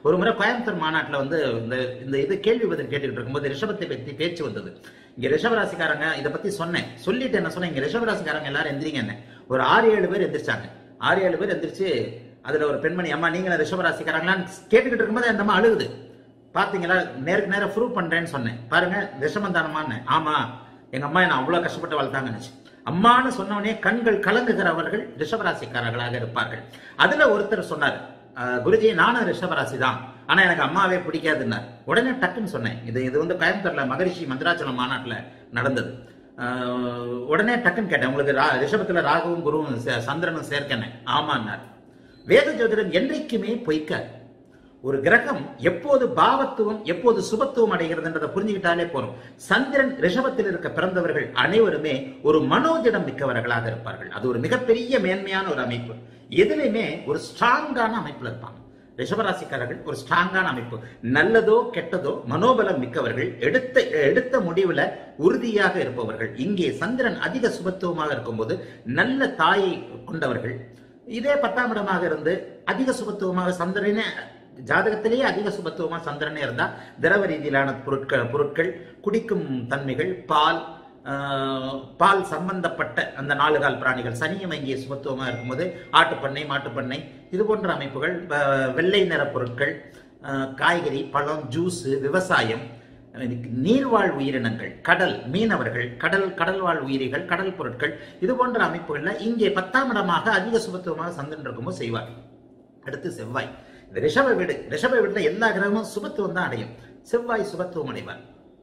ஒரு முறை கோயம்புத்தூர் மாநாட்டில் வந்து இந்த இந்த இது கேள்வி பதில் கேட்டுக்கிட்டு இருக்கும்போது ரிஷபத்தை பற்றி பேச்சு வந்தது இங்க ரிஷபராசிக்காரங்க இதை பத்தி சொன்னேன் சொல்லிட்டு என்ன சொன்னேன் இங்க ரிஷபராசிக்காரங்க எல்லாரும் எந்திரிங்க என்ன ஒரு ஆறு ஏழு பேர் எந்திரிச்சாங்க ஆறு ஏழு பேர் எந்திரிச்சு அதுல ஒரு பெண்மணி அம்மா நீங்களும் ரிஷபராசிக்காரங்களான்னு கேட்டுக்கிட்டு இருக்கும்போது அந்த அம்மா அழுகுது பாத்தீங்களா நேருக்கு நேரம் ப்ரூவ் பண்றேன்னு சொன்னேன் பாருங்க ரிஷபம் தானமான்னு ஆமா எங்க அம்மா என்ன அவ்வளவு கஷ்டப்பட்டு வளர்த்தாங்கன்னு அம்மான்னு சொன்னவனே கண்கள் கலங்குகிறவர்கள் ரிஷபராசிக்காரர்களாக இருப்பார்கள் அதுல ஒருத்தர் சொன்னார் "அஹ், குருஜி நானும் ரிஷபராசி தான் ஆனா எனக்கு அம்மாவே பிடிக்காதுன்னார் உடனே டக்குன்னு சொன்னேன் இது இது வந்து கோயம்புத்தூர்ல மகரிஷி மந்திராச்சலம் மாநாட்டுல நடந்தது அஹ், உடனே டக்குன்னு கேட்டேன் உங்களுக்கு ரா- ரிஷபத்துல ராகுவும் குருவும் சே- சந்திரனும் சேர்க்கனே ஆமான்னார் வேத ஜோதிடம் என்றைக்குமே பொய்க்காது ஒரு கிரகம் எப்போது பாவத்துவம் எப்போது சுபத்துவம் அடைகிறதுன்றதை புரிஞ்சுக்கிட்டாலே போறோம் சந்திரன் ரிஷபத்தில் இருக்க பிறந்தவர்கள் அனைவருமே ஒரு மனோஜடம் மிக்கவர்களாக இருப்பார்கள் அது ஒரு மிகப்பெரிய மேன்மையான ஒரு அமைப்பு எதுலையுமே ஒரு ஸ்ட்ராங்கான அமைப்புல இருப்பாங்க ரிஷபராசிக்காரர்கள் ஒரு ஸ்ட்ராங்கான அமைப்பு நல்லதோ கெட்டதோ மனோபலம் மிக்கவர்கள் எடுத்த எடுத்த முடிவுல உறுதியாக இருப்பவர்கள் இங்கே சந்திரன் அதிக சுபத்துவமாக இருக்கும்போது நல்ல தாயை கொண்டவர்கள் இதே பத்தாம் இடமாக இருந்து அதிக சுபத்துவமாக சந்திரனே ஜாதகத்திலேயே அதிக சுபத்துவமா சந்திரனே இருந்தா திரவ ரீதியிலான பொருட்கள் பொருட்கள் குடிக்கும் தன்மைகள் பால் ஆஹ், பால் சம்பந்தப்பட்ட அந்த நாலு கால் பிராணிகள் சனியம் இங்கே சுபத்துவமா இருக்கும்போது ஆட்டுப்பண்ணை மாட்டுப்பண்ணை இது போன்ற அமைப்புகள் வ- வெள்ளை நிற பொருட்கள் ஆஹ், காய்கறி பழம் ஜூஸ் விவசாயம் இதுக்கு நீர்வாழ் உயிரினங்கள் கடல் மீனவர்கள் கடல் கடல்வாழ் உயிரிகள் கடல் பொருட்கள் இது போன்ற அமைப்புகள்ல இங்கே பத்தாம் இடமாக அதிக சுபத்துவமாக சந்திரன் இருக்கும்போது செய்வார் அடுத்து செவ்வாய் இந்த ரிஷப வீடு ரிஷப வீடுல எல்லா கிரகமும் சுபத்துவம் தான் அடையும் செவ்வாய் சுபத்துவம் அடைவார்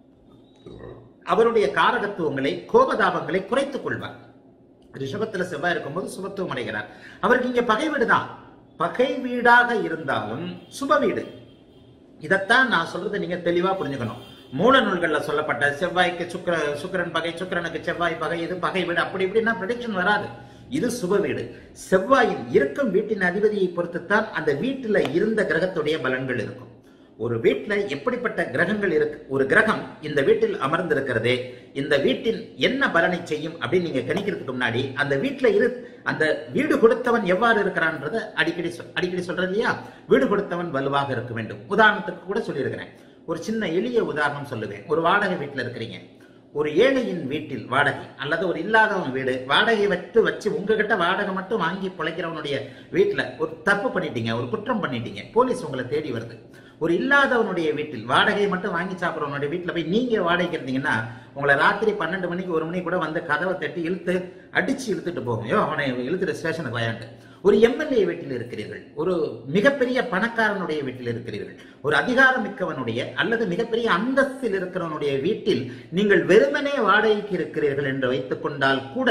அவருடைய காரகத்துவங்களை கோபதாபங்களை குறைத்துக் கொள்வார் ரிஷபத்துல செவ்வாய் இருக்கும்போது சுபத்துவம் அடைகிறார் அவருக்கு இங்க பகை வீடு தான் பகை வீடாக இருந்தாலும் சுப வீடு இதைத்தான் நான் சொல்றதை நீங்க தெளிவா புரிஞ்சுக்கணும் மூல நூல்கள்ல சொல்லப்பட்ட செவ்வாய்க்கு சுக்கிர சுக்கிரன் பகை சுக்கிரனுக்கு செவ்வாய் பகை இது பகை வீடு அப்படி இப்படின்னா ப்ரெடிக்ஷன் வராது இது சுப வீடு செவ்வாயின் இருக்கும் வீட்டின் அதிபதியை பொறுத்துத்தான் அந்த வீட்டுல இருந்த கிரகத்துடைய பலன்கள் இருக்கும் ஒரு வீட்டுல எப்படிப்பட்ட கிரகங்கள் இருக்கு ஒரு கிரகம் இந்த வீட்டில் அமர்ந்திருக்கிறதே இந்த வீட்டின் என்ன பலனை செய்யும் அப்படின்னு நீங்க கணிக்கிறதுக்கு முன்னாடி அந்த வீட்டுல இரு அந்த வீடு கொடுத்தவன் எவ்வாறு இருக்கிறான்றத அடிக்கடி சொ- அடிக்கடி சொல்றது இல்லையா வீடு கொடுத்தவன் வலுவாக இருக்க வேண்டும் உதாரணத்துக்கு கூட சொல்லியிருக்கிறேன் ஒரு சின்ன எளிய உதாரணம் சொல்லுவேன் ஒரு வாடகை வீட்டுல இருக்கிறீங்க ஒரு ஏழையின் வீட்டில் வாடகை அல்லது ஒரு இல்லாதவன் வீடு வாடகை வச்சு வச்சு உங்ககிட்ட வாடகை மட்டும் வாங்கி பிழைக்கிறவனுடைய வீட்டுல ஒரு தப்பு பண்ணிட்டீங்க ஒரு குற்றம் பண்ணிட்டீங்க போலீஸ் உங்களை தேடி வருது ஒரு இல்லாதவனுடைய வீட்டில் வாடகை மட்டும் வாங்கி சாப்பிட்றவனுடைய வீட்டில் போய் நீங்க வாடகைக்கு இருந்தீங்கன்னா உங்களை ராத்திரி பன்னெண்டு மணிக்கு ஒரு மணிக்கு கூட வந்து கதவை தட்டி இழுத்து அடிச்சு இழுத்துட்டு போகும் ஐயோ அவனை இழுத்துட்டு ஸ்டேஷனுக்கு வயாண்டு ஒரு எம்எல்ஏ வீட்டில் இருக்கிறீர்கள் ஒரு மிகப்பெரிய பணக்காரனுடைய வீட்டில் இருக்கிறீர்கள் ஒரு அதிகாரம் மிக்கவனுடைய அல்லது மிகப்பெரிய அந்தஸ்தில் இருக்கிறவனுடைய வீட்டில் நீங்கள் வெறுமனே வாடகைக்கு இருக்கிறீர்கள் என்று வைத்துக் கொண்டால் கூட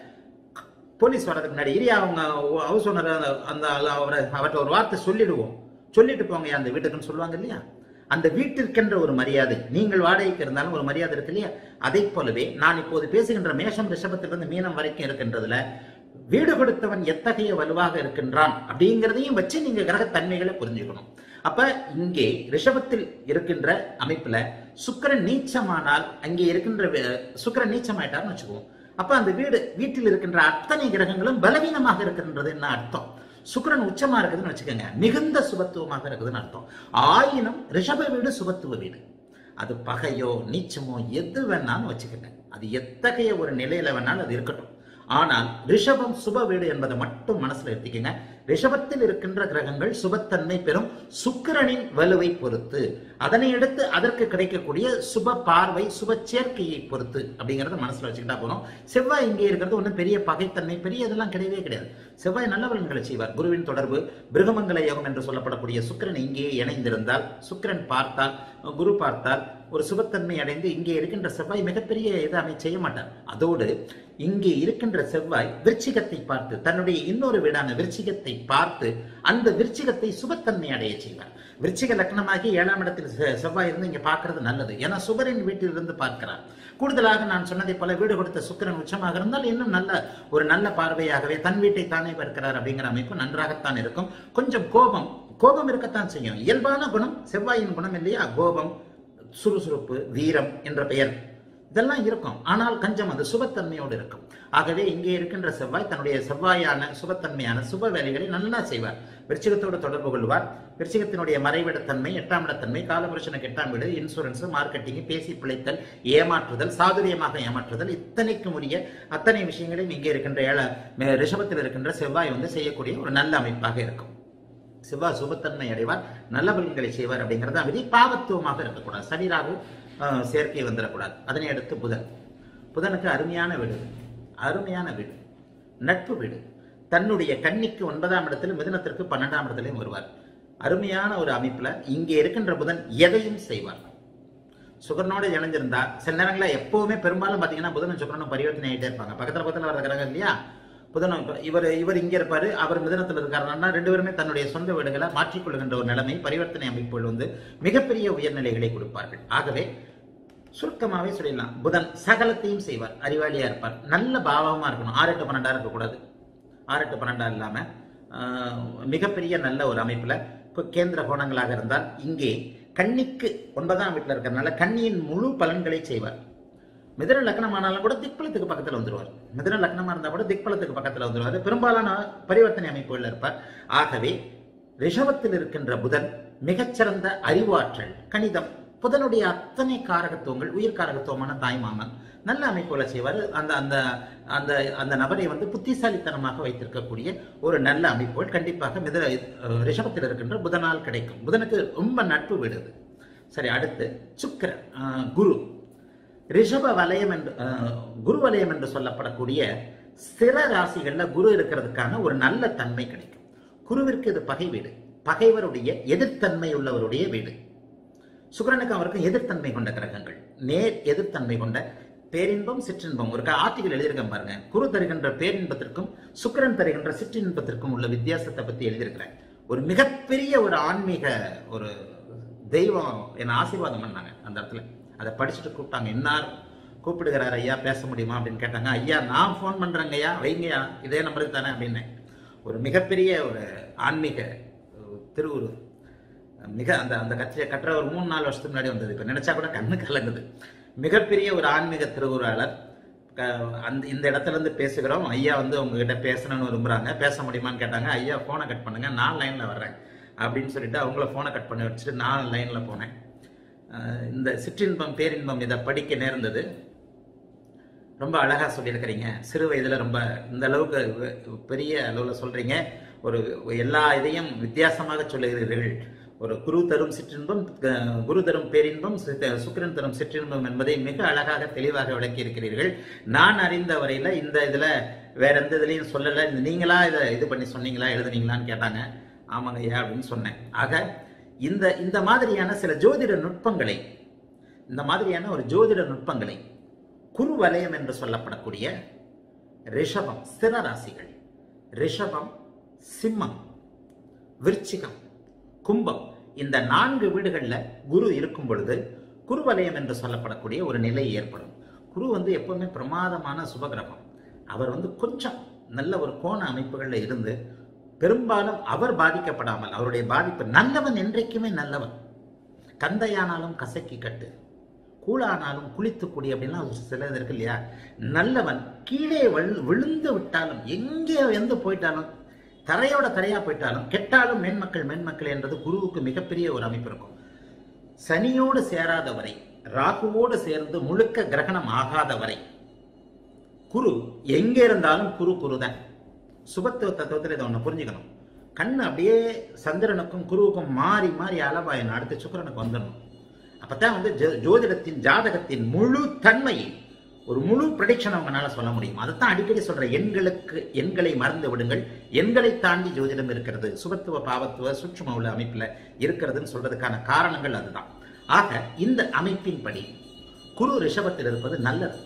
போலீஸ் வரதுக்கு முன்னாடி இரியா அவங்க ஹவுஸ் ஓனர் அந்த அவரை அவர்கிட்ட ஒரு வார்த்தை சொல்லிடுவோம் சொல்லிட்டு போங்க அந்த வீட்டுக்குன்னு சொல்லுவாங்க இல்லையா அந்த வீட்டிற்கென்ற ஒரு மரியாதை நீங்கள் வாடகைக்கு இருந்தாலும் ஒரு மரியாதை இருக்கு இல்லையா அதை போலவே நான் இப்போது பேசுகின்ற மேஷம் ரிஷபத்திலிருந்து மீனம் வரைக்கும் இருக்கின்றதுல வீடு கொடுத்தவன் எத்தகைய வலுவாக இருக்கின்றான் அப்படிங்கிறதையும் வச்சு நீங்க கிரகத்தன்மைகளை புரிஞ்சுக்கணும் அப்ப இங்கே ரிஷபத்தில் இருக்கின்ற அமைப்புல சுக்கிரன் நீச்சமானால் அங்கே இருக்கின்ற வே- சுக்கிரன் நீச்சமாயிட்டார்னு வச்சுக்குவோம் அப்ப அந்த வீடு வீட்டில் இருக்கின்ற அத்தனை கிரகங்களும் பலவீனமாக இருக்கின்றது என்ன அர்த்தம் சுக்கிரன் உச்சமா இருக்குதுன்னு வச்சுக்கோங்க மிகுந்த சுபத்துவமாக இருக்குதுன்னு அர்த்தம் ஆயினும் ரிஷப வீடு சுபத்துவ வீடு அது பகையோ நீச்சமோ எது வேணாலும் வச்சுக்கோங்க அது எத்தகைய ஒரு நிலையில வேணாலும் அது இருக்கட்டும் ஆனால் ரிஷபம் சுப வீடு என்பதை மட்டும் மனசுல எடுத்துக்கங்க ரிஷபத்தில் இருக்கின்ற கிரகங்கள் சுபத்தன்மை பெறும் சுக்கிரனின் வலுவை பொறுத்து அதனை அடுத்து அதற்கு கிடைக்கக்கூடிய சுப பார்வை சுப சேர்க்கையை பொறுத்து அப்படிங்கறத மனசுல வச்சுக்கிட்டா போதும் செவ்வாய் இங்கே இருக்கிறது ஒன்றும் பெரிய பகைத்தன்மை பெரிய இதெல்லாம் கிடையவே கிடையாது செவ்வாய் நல்ல பலன்களை செய்வார் குருவின் தொடர்பு பிருகமங்கல யோகம் என்று சொல்லப்படக்கூடிய சுக்கிரன் இங்கே இணைந்திருந்தால் சுக்கிரன் பார்த்தால் குரு பார்த்தால் ஒரு சுபத்தன்மை அடைந்து இங்கே இருக்கின்ற செவ்வாய் மிகப்பெரிய இதை அமை செய்ய மாட்டார் அதோடு இங்கே இருக்கின்ற செவ்வாய் விருச்சிகத்தை பார்த்து தன்னுடைய இன்னொரு வீடான விருச்சிகத்தை பார்த்து அந்த விருச்சிகத்தை சுபத்தன்மை அடைய செய்வார் விருச்சிக லக்னமாகி ஏழாம் இடத்தில் செ- செவ்வாய் இருந்து இங்க பார்க்கிறது நல்லது ஏன்னா சுபரின் வீட்டில் இருந்து பார்க்கிறார் கூடுதலாக நான் சொன்னதை போல வீடு கொடுத்த சுக்கிரன் உச்சமாக இருந்தால் இன்னும் நல்ல ஒரு நல்ல பார்வையாகவே தன் வீட்டை தானே பார்க்கிறார் அப்படிங்கிற அமைப்பு நன்றாகத்தான் இருக்கும் கொஞ்சம் கோபம் கோபம் இருக்கத்தான் செய்யும் இயல்பான குணம் செவ்வாயின் குணம் இல்லையா கோபம் சுறுசுறுப்பு வீரம் என்ற பெயர் இதெல்லாம் இருக்கும் ஆனால் கஞ்சம் அது சுபத்தன்மையோடு இருக்கும் ஆகவே இங்கே இருக்கின்ற செவ்வாய் தன்னுடைய செவ்வாயான சுபத்தன்மையான சுப வேலைகளை நல்லா செய்வார் விருச்சிகத்தோடு தொடர்பு கொள்வார் விருச்சிகத்தினுடைய மறைவிடத்தன்மை எட்டாம் இடத்தன்மை காலபுருஷனுக்கு எட்டாம் வீடு இன்சூரன்ஸ் மார்க்கெட்டிங் பேசி பிழைத்தல் ஏமாற்றுதல் சாதுரியமாக ஏமாற்றுதல் இத்தனைக்கும் உரிய அத்தனை விஷயங்களையும் இங்கே இருக்கின்ற ஏழ மே- ரிஷபத்தில் இருக்கின்ற செவ்வாய் வந்து செய்யக்கூடிய ஒரு நல்ல அமைப்பாக இருக்கும் செவ்வாய் சுபத்தன்மை அடைவார் நல்ல பலன்களை செய்வார் அப்படிங்கிறது விதி பாவத்துவமாக இருக்கக்கூடாது சனிராகு அஹ், சேர்க்கை வந்துடக்கூடாது அதனை அடுத்து புதன் புதனுக்கு அருமையான வீடு அருமையான வீடு நட்பு வீடு தன்னுடைய கன்னிக்கு ஒன்பதாம் இடத்திலும் மிதுனத்திற்கு பன்னெண்டாம் இடத்திலையும் வருவார் அருமையான ஒரு அமைப்புல இங்கே இருக்கின்ற புதன் எதையும் செய்வார் சுகரனோட இணைஞ்சிருந்தா சில நேரங்களில் எப்பவுமே பெரும்பாலும் பார்த்தீங்கன்னா புதனும் சுக்கரனும் பரிவர்த்தனை ஆகிட்டே இருப்பாங்க பக்கத்துல பக்கத்துல வர கிரகம் இல்லையா புதனும் இப்ப இவர் இவர் இங்க இருப்பாரு அவர் மிதனத்தில் இருக்காருன்னா ரெண்டு பேருமே தன்னுடைய சொந்த வீடுகளை மாற்றிக்கொள்கின்ற ஒரு நிலைமை பரிவர்த்தனை அமைப்புகள் வந்து மிகப்பெரிய உயர்நிலைகளை கொடுப்பார்கள் ஆகவே சுருக்கமாவே சொல்லிடலாம் புதன் சகலத்தையும் செய்வார் அறிவாளியா இருப்பார் நல்ல பாவமா இருக்கணும் ஆறு எட்டு பன்னெண்டா இருக்கக்கூடாது ஆறு எட்டு பன்னெண்டா இல்லாம ஆஹ், மிகப்பெரிய நல்ல ஒரு அமைப்புல இப்போ கேந்திர கோணங்களாக இருந்தால் இங்கே கன்னிக்கு ஒன்பதாம் வீட்டில் இருக்கிறதுனால கன்னியின் முழு பலன்களை செய்வார் மிதன லக்னம் ஆனாலும் கூட திக்பலத்துக்கு பக்கத்தில் வந்துருவார் மிதன லக்னமா இருந்தால் கூட திக்பலத்துக்கு பக்கத்தில் வந்துருவார் பெரும்பாலான பரிவர்த்தனை அமைப்புகள் இருப்பார் ஆகவே ரிஷபத்தில் இருக்கின்ற புதன் மிகச்சிறந்த அறிவாற்றல் கணிதம் புதனுடைய அத்தனை காரகத்துவங்கள் உயிர் காரகத்துவமான தாய்மாமன் நல்ல அமைப்புகளை செய்வார் அந்த அந்த அந்த அந்த நபரை வந்து புத்திசாலித்தனமாக வைத்திருக்கக்கூடிய ஒரு நல்ல அமைப்புகள் கண்டிப்பாக மித அஹ், ரிஷபத்தில் இருக்கின்ற புதனால் கிடைக்கும் புதனுக்கு ரொம்ப நட்பு விடுது சரி அடுத்து சுக்கிரன் அஹ், குரு ரிஷப வலயம் என்று அஹ், குரு வலயம் என்று சொல்லப்படக்கூடிய ஸ்திர ராசிகள்ல குரு இருக்கிறதுக்கான ஒரு நல்ல தன்மை கிடைக்கும் குருவிற்கு இது பகை வீடு பகைவருடைய எதிர்த்தன்மை உள்ளவருடைய வீடு சுக்கிரனுக்கு அவருக்கும் எதிர்த்தன்மை கொண்ட கிரகங்கள் நேர் எதிர்த்தன்மை கொண்ட பேரின்பம் சிற்றின்பம் ஒரு ஆர்டிகல் எழுதியிருக்கேன் பாருங்க குரு தருகின்ற பேரின்பத்திற்கும் சுக்கிரன் தருகின்ற சிற்றின்பத்திற்கும் உள்ள வித்தியாசத்தை பத்தி எழுதியிருக்கிறேன் ஒரு மிகப்பெரிய ஒரு ஆன்மீக ஒரு தெய்வம் என்னை ஆசீர்வாதம் பண்ணாங்க அந்த இடத்துல அதை படிச்சுட்டு கூப்பிட்டாங்க இன்னார் கூப்பிடுகிறார் ஐயா பேச முடியுமா அப்படின்னு கேட்டாங்க ஐயா நான் ஃபோன் பண்றேங்க ஐயா வைங்கய்யா இதே நம்பருக்கு தானே அப்படின்னேன் ஒரு மிகப்பெரிய ஒரு ஆன்மீக அஹ், திருவுரு மிக அந்த அந்த கட்சியை கட்டுற ஒரு மூணு நாலு வருஷத்துக்கு முன்னாடி வந்தது இப்போ நினைச்சா கூட கண்ணு கலங்குது மிகப்பெரிய ஒரு ஆன்மீக திருவுருளாளர் க- அந்த இந்த இடத்துல இருந்து பேசுகிறோம் ஐயா வந்து உங்ககிட்ட பேசணும்னு விரும்புறாங்க பேச முடியுமான்னு கேட்டாங்க ஐயா ஃபோனை கட் பண்ணுங்க நான் லைன்ல வர்றேன் அப்படின்னு சொல்லிட்டு அவங்கள ஃபோனை கட் பண்ணி வச்சுட்டு நான் லைன்ல போனேன் அஹ் இந்த சிற்றின்பம் பேரின்பம் இதை படிக்க நேர்ந்தது ரொம்ப அழகா சொல்லியிருக்கிறீங்க சிறு வயதுல ரொம்ப இந்த அளவுக்கு வெ- பெரிய அளவுல சொல்றீங்க ஒரு எல்லா இதையும் வித்தியாசமாக சொல்லுகிறீர்கள் ஒரு குரு தரும் சிற்றின்பம் க- குரு தரும் பேரின்பம் சித்த- சுக்கிரன் தரும் சிற்றின்பம் என்பதை மிக அழகாக தெளிவாக விளக்கி இருக்கிறீர்கள் நான் அறிந்த வரையில இந்த இதுல வேற எந்த இதுலயும் சொல்லல இந்த நீங்களா இதை இது பண்ணி சொன்னீங்களா எழுதுனீங்களான்னு கேட்டாங்க ஆமாங்க ஐயா அப்படின்னு சொன்னேன் ஆக இந்த இந்த மாதிரியான சில ஜோதிட நுட்பங்களை இந்த மாதிரியான ஒரு ஜோதிட நுட்பங்களை குரு வலயம் என்று சொல்லப்படக்கூடிய ரிஷபம் ஸ்திர ராசிகள் ரிஷபம் சிம்மம் விருச்சிகம் கும்பம் இந்த நான்கு வீடுகளில் குரு இருக்கும் பொழுது குரு வலயம் என்று சொல்லப்படக்கூடிய ஒரு நிலை ஏற்படும் குரு வந்து எப்பவுமே பிரமாதமான சுபகிரகம் அவர் வந்து கொஞ்சம் நல்ல ஒரு கோண அமைப்புகளில் இருந்து பெரும்பாலும் அவர் பாதிக்கப்படாமல் அவருடைய பாதிப்பு நல்லவன் என்றைக்குமே நல்லவன் கந்தையானாலும் கசக்கி கட்டு கூழானாலும் குளித்துக்குடி அப்படின்லாம் ஒரு சில இது இருக்கு இல்லையா நல்லவன் கீழே விழு- விழுந்து விட்டாலும் எங்கே எந்து போயிட்டாலும் தரையோட தரையா போயிட்டாலும் கெட்டாலும் மேன்மக்கள் மேன்மக்கள் என்றது குருவுக்கு மிகப்பெரிய ஒரு அமைப்பு இருக்கும் சனியோடு சேராத வரை ராகுவோடு சேர்ந்து முழுக்க கிரகணம் ஆகாத வரை குரு எங்க இருந்தாலும் குரு குருதான் சுபத்துவ தத்துவத்தில் இதை ஒன்று புரிஞ்சுக்கணும் கண்ணு அப்படியே சந்திரனுக்கும் குருவுக்கும் மாறி மாறி அளவாயணும் அடுத்து சுக்கிரனுக்கு வந்துடணும் அப்பதான் வந்து ஜோ- ஜோதிடத்தின் ஜாதகத்தின் முழு தன்மையை ஒரு முழு ப்ரடிக்ஷன் அவங்களால சொல்ல முடியும் அதைத்தான் அடிக்கடி சொல்ற எண்களுக்கு எண்களை மறந்து விடுங்கள் எண்களை தாண்டி ஜோதிடம் இருக்கிறது சுபத்துவ பாவத்துவ சூட்சும உள்ள அமைப்புல இருக்கிறதுன்னு சொல்றதுக்கான காரணங்கள் அதுதான் ஆக இந்த அமைப்பின்படி குரு ரிஷபத்தில் இருப்பது நல்லது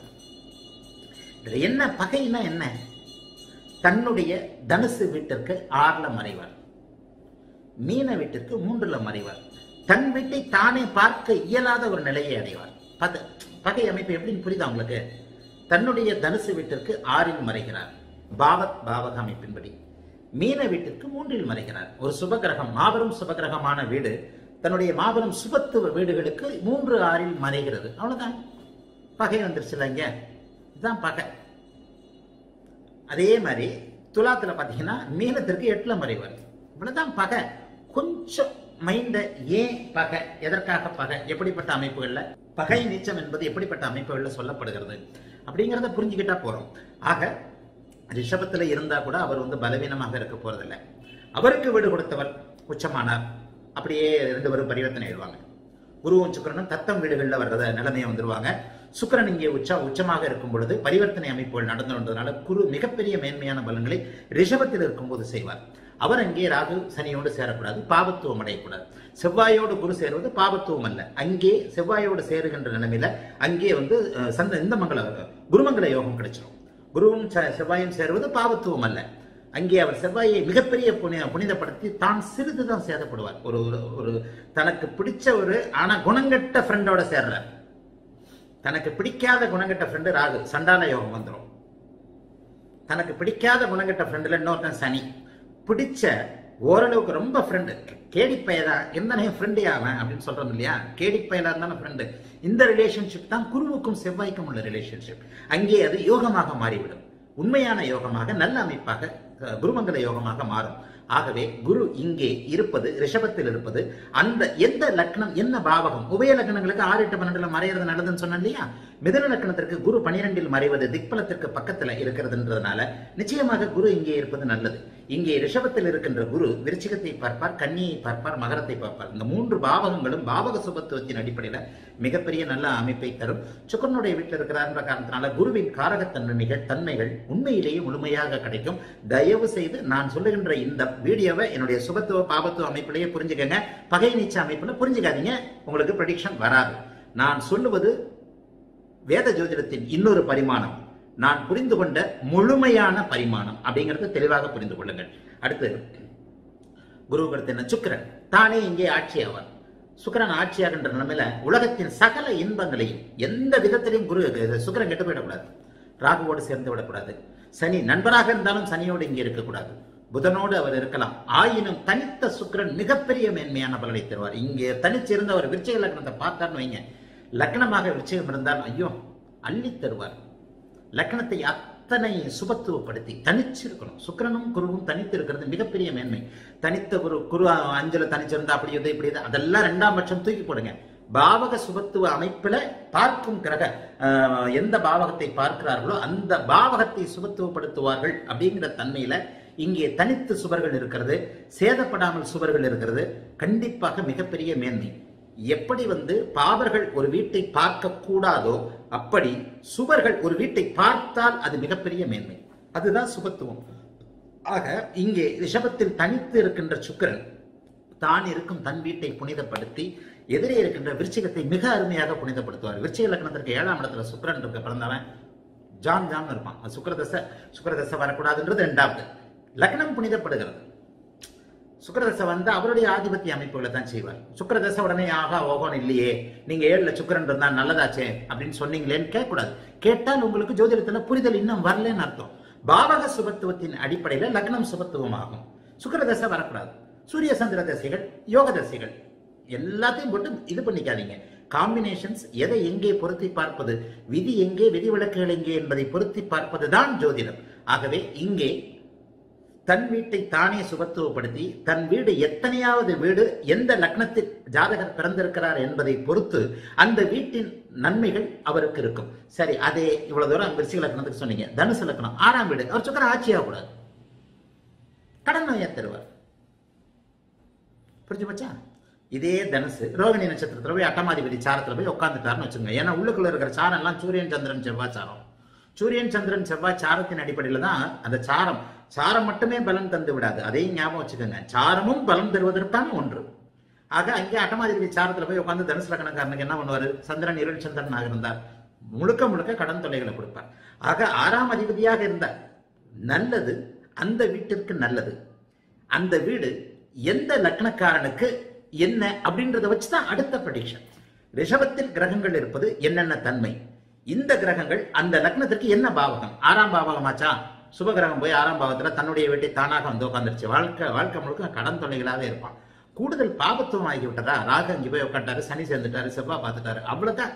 இதுல என்ன பகைனா என்ன தன்னுடைய தனுசு வீட்டிற்கு ஆறுல மறைவார் மீன வீட்டிற்கு மூன்றுல மறைவார் தன் வீட்டை தானே பார்க்க இயலாத ஒரு நிலையை அடைவார் பத- பகை அமைப்பு எப்படின்னு புரியுதா உங்களுக்கு தன்னுடைய தனுசு வீட்டிற்கு ஆறில் மறைகிறார் பாவத் பாவக அமைப்பின்படி மீன வீட்டிற்கு மூன்றில் மறைகிறார் ஒரு சுபகிரகம் மாபெரும் சுபகிரகமான வீடு தன்னுடைய மாபெரும் சுபத்துவ வீடுகளுக்கு மூன்று ஆறில் மறைகிறது அவ்வளவுதான் பகை வந்துருச்சுல இங்க இதுதான் பகை அதே மாதிரி துலாத்துல பாத்தீங்கன்னா மீனத்திற்கு எட்டுல மறைவார் இவ்வளவுதான் பகை கொஞ்சம் மைண்ட ஏன் பகை எதற்காக பகை எப்படிப்பட்ட அமைப்புகள்ல பகை நீச்சம் என்பது எப்படிப்பட்ட அமைப்புகள்ல சொல்லப்படுகிறது அப்படிங்கிறத புரிஞ்சுக்கிட்டா போறோம் ஆக ரிஷபத்துல இருந்தா கூட அவர் வந்து பலவீனமாக இருக்க போறதில்லை அவருக்கு வீடு கொடுத்தவர் உச்சமானார் அப்படியே ரெண்டு பேரும் பரிவர்த்தனை ஆயிடுவாங்க குருவும் சுக்கிரனும் தத்தம் வீடுகள்ல வர்றத நிலைமையை வந்துருவாங்க சுக்கிரன் இங்கே உச்சா உச்சமாக இருக்கும் பொழுது பரிவர்த்தனை அமைப்புகள் நடந்து கொண்டதுனால குரு மிகப்பெரிய மேன்மையான பலன்களை ரிஷபத்தில் இருக்கும்போது செய்வார் அவர் அங்கே ராகு சனியோடு சேரக்கூடாது பாபத்துவம் அடையக்கூடாது செவ்வாயோடு குரு சேருவது பாபத்துவம் அல்ல அங்கே செவ்வாயோடு சேருகின்ற நிலைமையில அங்கே வந்து அஹ், சந்த இந்த மங்கள குருமங்கள யோகம் கிடைச்சிடும் குருவும் ச- செவ்வாயும் சேருவது பாவத்துவம் அல்ல அங்கே அவர் செவ்வாயை மிகப்பெரிய புனி புனிதப்படுத்தி தான் சிறிது தான் சேதப்படுவார் ஒரு ஒரு- ஒரு தனக்கு பிடிச்ச ஒரு ஆனா குணங்கெட்ட ஃப்ரெண்டோட சேர்றார் தனக்கு பிடிக்காத குணங்கெட்ட ஃப்ரெண்டு ராகு சண்டால யோகம் வந்துடும் தனக்கு பிடிக்காத குணங்கெட்ட ஃப்ரெண்டுல இன்னொருத்தன் சனி பிடிச்ச ஓரளவுக்கு ரொம்ப ஃப்ரெண்டு கேடிப்பயதா எந்த ஃப்ரெண்டு அவன் அப்படின்னு சொல்றோம் இல்லையா கேடிப்பயலா இருந்தாலும் ஃப்ரெண்டு இந்த ரிலேஷன்ஷிப் தான் குருவுக்கும் செவ்வாய்க்கும் உள்ள ரிலேஷன்ஷிப் அங்கே அது யோகமாக மாறிவிடும் உண்மையான யோகமாக நல்ல அமைப்பாக அஹ், குருமங்கல யோகமாக மாறும் ஆகவே குரு இங்கே இருப்பது ரிஷபத்தில் இருப்பது அந்த எந்த லக்னம் என்ன பாவகம் உபய லக்னங்களுக்கு ஆறு எட்டு பன்னெண்டுல மறையிறது நல்லதுன்னு சொன்னேன் இல்லையா மிதன லக்னத்திற்கு குரு பனிரெண்டில் மறைவது திக்பலத்திற்கு பக்கத்துல இருக்கிறதுன்றதுனால நிச்சயமாக குரு இங்கே இருப்பது நல்லது இங்கே ரிஷபத்தில் இருக்கின்ற குரு விருச்சிகத்தை பார்ப்பார் கன்னியை பார்ப்பார் மகரத்தை பார்ப்பார் இந்த மூன்று பாவகங்களும் பாவக சுபத்துவத்தின் அடிப்படையில மிகப்பெரிய நல்ல அமைப்பை தரும் சுக்கரனுடைய வீட்டில் இருக்கிறார்ன்ற காரணத்தினால குருவின் காரகத்தன்மைகள் தன்மைகள் உண்மையிலேயே முழுமையாக கிடைக்கும் தயவு செய்து நான் சொல்லுகின்ற இந்த வீடியோவை என்னுடைய சுபத்துவ பாபத்துவ அமைப்பிலேயே புரிஞ்சுக்கங்க பகை நீச்ச அமைப்புல புரிஞ்சுக்காதீங்க உங்களுக்கு ப்ரெடிக்ஷன் வராது நான் சொல்லுவது வேத ஜோதிடத்தின் இன்னொரு பரிமாணம் நான் புரிந்து கொண்ட முழுமையான பரிமாணம் அப்படிங்கறத தெளிவாக புரிந்து கொள்ளுங்கள் அடுத்து குருவுக்கு என்ன சுக்கிரன் தானே இங்கே ஆட்சி ஆவார் சுக்கிரன் ஆட்சியாகின்ற நிலைமையில உலகத்தின் சகல இன்பங்களையும் எந்த விதத்திலையும் குரு சுக்கிரன் கெட்டு போயிடக்கூடாது ராகுவோடு சேர்ந்து விடக்கூடாது சனி நண்பராக இருந்தாலும் சனியோடு இங்கே இருக்கக்கூடாது புதனோடு அவர் இருக்கலாம் ஆயினும் தனித்த சுக்கிரன் மிகப்பெரிய மேன்மையான பலனை தருவார் இங்கே தனிச்சிருந்த அவர் விருச்சிக லக்னத்தை பார்த்தார்னு வைங்க லக்னமாக விருச்சிகம் இருந்தால் ஐயோ அள்ளி தருவார் லக்னத்தை அத்தனை சுபத்துவப்படுத்தி தனிச்சிருக்கணும் சுக்கிரனும் குருவும் தனித்து இருக்கிறது மிகப்பெரிய மேன்மை தனித்த குரு குரு அஞ்சல தனிச்சிருந்தா அப்படி இது இப்படி இது அதெல்லாம் ரெண்டாம் பட்சம் தூக்கி போடுங்க பாவக சுபத்துவ அமைப்புல பார்க்கும் கிரக ஆஹ், எந்த பாவகத்தை பார்க்கிறார்களோ அந்த பாவகத்தை சுபத்துவப்படுத்துவார்கள் அப்படிங்கிற தன்மையில இங்கே தனித்து சுவர்கள் இருக்கிறது சேதப்படாமல் சுவர்கள் இருக்கிறது கண்டிப்பாக மிகப்பெரிய மேன்மை எப்படி வந்து பாவர்கள் ஒரு வீட்டை பார்க்க கூடாதோ அப்படி சுவர்கள் ஒரு வீட்டை பார்த்தால் அது மிகப்பெரிய மேன்மை அதுதான் சுபத்துவம் ஆக இங்கே ரிஷபத்தில் தனித்து இருக்கின்ற சுக்கிரன் தான் இருக்கும் தன் வீட்டை புனிதப்படுத்தி எதிரே இருக்கின்ற விருச்சிகத்தை மிக அருமையாக புனிதப்படுத்துவார் விருச்சிக லக்னத்திற்கு ஏழாம் இடத்துல சுக்கிரன் இருக்க பிறந்தவன் ஜான் ஜான் இருப்பான் அது சுக்கிரதசை சுக்கிரதசை வரக்கூடாதுன்றது ரெண்டாவது லக்னம் புனிதப்படுகிறது சுக்கிரதசை வந்து அவருடைய ஆதிபத்திய அமைப்புகளை தான் செய்வார் சுக்கிரதசை உடனே ஆகா ஓகோன்னு இல்லையே நீங்க ஏழுல சுக்கிரன் இருந்தா நல்லதாச்சே அப்படின்னு சொன்னீங்களேன்னு கேட்கக்கூடாது கேட்டால் உங்களுக்கு ஜோதிடத்துல புரிதல் இன்னும் வரலன்னு அர்த்தம் பாவக சுபத்துவத்தின் அடிப்படையில லக்னம் சுபத்துவம் ஆகும் சுக்கிரதசை வரக்கூடாது சூரிய சந்திர தசைகள் யோக தசைகள் எல்லாத்தையும் போட்டு இது பண்ணிக்காதீங்க காம்பினேஷன்ஸ் எதை எங்கே பொருத்தி பார்ப்பது விதி எங்கே விதிவிலக்குகள் எங்கே என்பதை பொருத்தி பார்ப்பதுதான் ஜோதிடம் ஆகவே இங்கே தன் வீட்டை தானே சுபத்துவப்படுத்தி தன் வீடு எத்தனையாவது வீடு எந்த லக்னத்தில் ஜாதகர் பிறந்திருக்கிறார் என்பதை பொறுத்து அந்த வீட்டின் நன்மைகள் அவருக்கு இருக்கும் சரி அதே இவ்வளவு தூரம் விருச்சிக லக்னத்துக்கு சொன்னீங்க தனுசு லக்னம் ஆறாம் வீடு அவர் சுக்கர ஆட்சியாகக்கூடாது கடன் நோயா தருவார் புரிஞ்சு போச்சா இதே தனுசு ரோகிணி நட்சத்திரத்துல போய் அட்டமாதிபதி சாரத்துல போய் உட்காந்துட்டாருன்னு வச்சுங்க ஏன்னா உள்ளுக்குள்ள இருக்கிற சாரம் எல்லாம் சூரியன் சந்திரன் செவ்வாய் சாரம் சூரியன் சந்திரன் செவ்வாய் சாரத்தின் அடிப்படையில தான் அந்த சாரம் சாரம் மட்டுமே பலன் தந்து விடாது அதையும் ஞாபகம் வச்சுக்கோங்க சாரமும் பலன் தருவதற்கான ஒன்று ஆக அங்கே அட்டமாதிபதி சாரத்துல போய் உட்காந்து தனுசு லக்கணக்காரனுக்கு என்ன பண்ணுவாரு சந்திரன் இருள் சந்திரனாக இருந்தார் முழுக்க முழுக்க கடன் தொல்லைகளை கொடுப்பார் ஆக ஆறாம் அதிபதியாக இருந்தார் நல்லது அந்த வீட்டிற்கு நல்லது அந்த வீடு எந்த லக்னக்காரனுக்கு என்ன அப்படின்றத வச்சுதான் அடுத்த ப்ரடிக்ஷன் ரிஷபத்தில் கிரகங்கள் இருப்பது என்னென்ன தன்மை இந்த கிரகங்கள் அந்த லக்னத்திற்கு என்ன பாவகம் ஆறாம் பாவகமாச்சா சுபகிரகம் போய் ஆறாம் பாவத்துல தன்னுடைய வீட்டை தானாக வந்து உட்காந்துருச்சு வாழ்க்கை வாழ்க்கை முழுக்க கடன் தொல்லைகளாவே இருப்பான் கூடுதல் பாபத்துவம் ஆகி விட்டதா ராகு அங்கே போய் உட்காந்துட்டாரு சனி சேர்ந்துட்டாரு செவ்வாய் பார்த்துட்டாரு அவ்வளவுதான்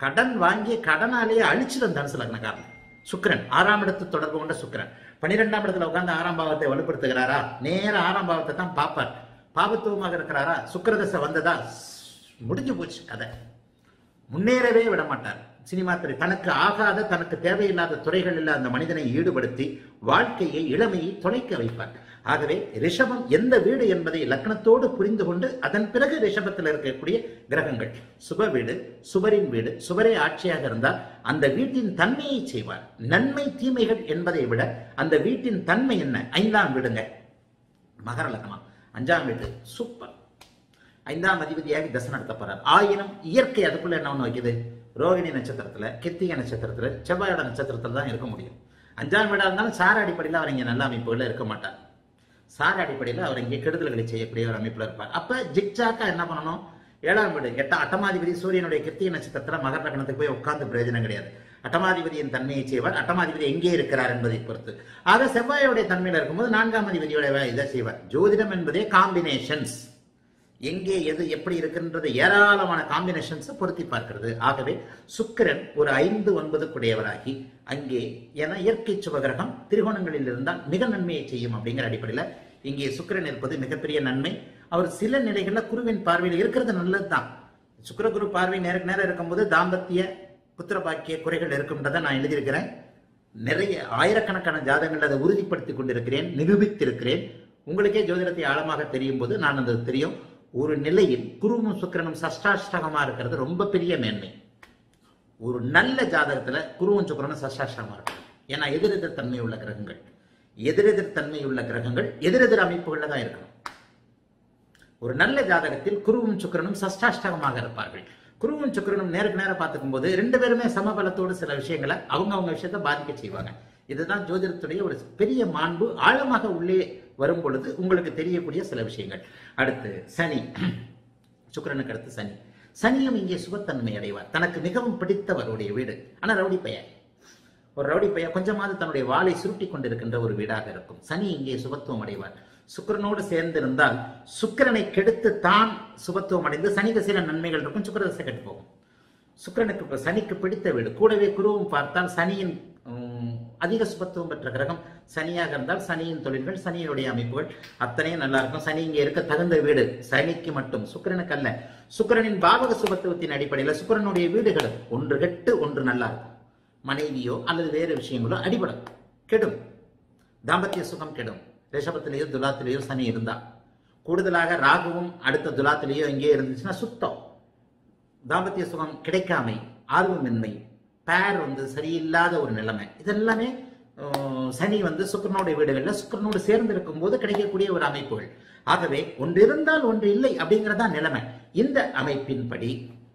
கடன் வாங்கிய கடனாலேயே அழிச்சிடும் தனுசு லக்னக்காரன் சுக்கிரன் ஆறாம் இடத்து தொடர்பு கொண்ட சுக்கிரன் பன்னிரெண்டாம் இடத்துல உட்கார்ந்து ஆறாம் பாவத்தை வலுப்படுத்துகிறாரா நேர ஆறாம் பாவத்தை தான் பார்ப்பார் பாவத்துவமாக இருக்கிறாரா சுக்கிரதசை வந்ததா முடிஞ்சு போச்சு கதை முன்னேறவே விட மாட்டார் சினிமா துறை தனக்கு ஆகாத தனக்கு தேவையில்லாத துறைகளில் அந்த மனிதனை ஈடுபடுத்தி வாழ்க்கையை இளமையை தொலைக்க வைப்பார் ஆகவே ரிஷபம் எந்த வீடு என்பதை லக்னத்தோடு புரிந்து கொண்டு அதன் பிறகு ரிஷபத்தில் இருக்கக்கூடிய கிரகங்கள் சுப வீடு சுபரின் வீடு சுபரே ஆட்சியாக இருந்தால் அந்த வீட்டின் தன்மையை செய்வார் நன்மை தீமைகள் என்பதை விட அந்த வீட்டின் தன்மை என்ன ஐந்தாம் வீடுங்க மகர லக்னம் அஞ்சாம் வீடு சூப்பர் ஐந்தாம் அதிபதியாக தசை நடத்த போறார் ஆயினும் இயற்கை அதுக்குள்ள என்ன ஒண்ணு வைக்குது ரோகிணி நட்சத்திரத்துல கிருத்திகை நட்சத்திரத்துல செவ்வாயோட நட்சத்திரத்துல தான் இருக்க முடியும் அஞ்சாம் வீடா இருந்தாலும் சார அடிப்படையில் அவர் இங்க நல்ல அமைப்புகளில் இருக்க மாட்டார் சார அடிப்படையில் அவர் இங்கே கெடுதல்களை செய்யக்கூடிய ஒரு அமைப்புல இருப்பார் அப்ப ஜிக்ஜாக்கா என்ன பண்ணணும் ஏழாம் வீடு எட்ட அட்டமாதிபதி சூரியனுடைய கிருத்திகை நட்சத்திரத்துல மகர லக்னத்துக்கு போய் உட்கார்ந்து பிரயோஜனம் கிடையாது அட்டமாதிபதியின் தன்மையை செய்வார் அட்டமாதிபதி எங்கே இருக்கிறார் என்பதை பொறுத்து ஆக செவ்வாயோடைய தன்மையில இருக்கும்போது நான்காம் அதிபதியோட இதை செய்வார் ஜோதிடம் என்பதே காம்பினேஷன்ஸ் எங்கே எது எப்படி இருக்கின்றது ஏராளமான காம்பினேஷன்ஸ் பொருத்தி பார்க்கிறது ஆகவே சுக்கிரன் ஒரு ஐந்து ஒன்பது குடையவராகி அங்கே என இயற்கை சுபகிரகம் திரிகோணங்களில் இருந்தால் மிக நன்மையை செய்யும் அப்படிங்கிற அடிப்படையில் இங்கே சுக்கிரன் இருப்பது மிகப்பெரிய நன்மை அவர் சில நிலைகளில் குருவின் பார்வையில் இருக்கிறது நல்லதுதான் சுக்கிர குரு பார்வை நேருக்கு நேரம் இருக்கும்போது தாம்பத்திய புத்திர பாக்கிய குறைகள் இருக்கும்ன்றதை நான் எழுதியிருக்கிறேன் நிறைய ஆயிரக்கணக்கான ஜாதகங்கள் அதை உறுதிப்படுத்திக் கொண்டிருக்கிறேன் நிரூபித்திருக்கிறேன் உங்களுக்கே ஜோதிடத்தை ஆழமாக தெரியும் போது நான் அது தெரியும் ஒரு நிலையில் குருவும் சுக்கிரனும் சஷ்டாஷ்டகமா இருக்கிறது ரொம்ப பெரிய மேன்மை ஒரு நல்ல ஜாதகத்துல குருவும் சுக்கிரனும் சஷ்டாஷ்டகமா இருக்கும் ஏன்னா எதிரெதிர் தன்மை உள்ள கிரகங்கள் எதிரெதிர் தன்மை உள்ள கிரகங்கள் எதிரெதிர் அமைப்புகள்ல தான் இருக்கணும் ஒரு நல்ல ஜாதகத்தில் குருவும் சுக்கிரனும் சஷ்டாஷ்டகமாக இருப்பார்கள் குருவும் சுக்கிரனும் நேருக்கு நேரம் பார்த்துக்கும் போது ரெண்டு பேருமே சமபலத்தோடு சில விஷயங்களை அவங்க அவங்க விஷயத்தை பாதிக்க செய்வாங்க இதுதான் ஜோதிடத்துடைய ஒரு பெரிய மாண்பு ஆழமாக உள்ளே வரும் பொழுது உங்களுக்கு தெரியக்கூடிய சில விஷயங்கள் அடுத்து சனி சுக்கிரனுக்கு அடுத்து சனி சனியும் இங்கே சுபத்தன்மை அடைவார் தனக்கு மிகவும் பிடித்தவருடைய வீடு ஆனா ரவுடி பையன் ஒரு ரவுடி பையன் கொஞ்சமாவது தன்னுடைய வாளை சுருட்டி கொண்டிருக்கின்ற ஒரு வீடாக இருக்கும் சனி இங்கே சுபத்துவம் அடைவார் சுக்கிரனோடு சேர்ந்திருந்தால் சுக்கிரனை கெடுத்து தான் சுபத்துவம் அடைந்து சனி தசையில நன்மைகள் இருக்கும் சுக்கிர தசை கெட்டு போகும் சுக்கிரனுக்கு இப்ப சனிக்கு பிடித்த வீடு கூடவே குருவும் பார்த்தால் சனியின் உம், அதிக சுபத்துவம் பெற்ற கிரகம் சனியாக இருந்தால் சனியின் தொழில்கள் சனியினுடைய அமைப்புகள் அத்தனையும் நல்லா இருக்கும் சனி இங்கே இருக்க தகுந்த வீடு சனிக்கு மட்டும் சுக்கிரனுக்கு அல்ல சுக்கிரனின் பாவக சுபத்துவத்தின் அடிப்படையில் சுக்கிரனுடைய வீடுகள் ஒன்று கெட்டு ஒன்று நல்லா இருக்கும் மனைவியோ அல்லது வேறு விஷயங்களோ அடிபடும் கெடும் தாம்பத்திய சுகம் கெடும் ரிஷபத்திலேயோ துலாத்திலேயோ சனி இருந்தா கூடுதலாக ராகுவும் அடுத்த துலாத்திலேயோ இங்கே இருந்துச்சுன்னா சுத்தம் தாம்பத்திய சுகம் கிடைக்காமை ஆர்வமின்மை பேர் வந்து சரியில்லாத ஒரு நிலைமை இதெல்லாமே அஹ், சனி வந்து சுக்கரனுடைய வீடுகளில் சுக்கரனோடு சேர்ந்து இருக்கும்போது கிடைக்கக்கூடிய ஒரு அமைப்புகள் ஆகவே ஒன்று இருந்தால் ஒன்று இல்லை அப்படிங்கிறதா நிலைமை இந்த அமைப்பின்படி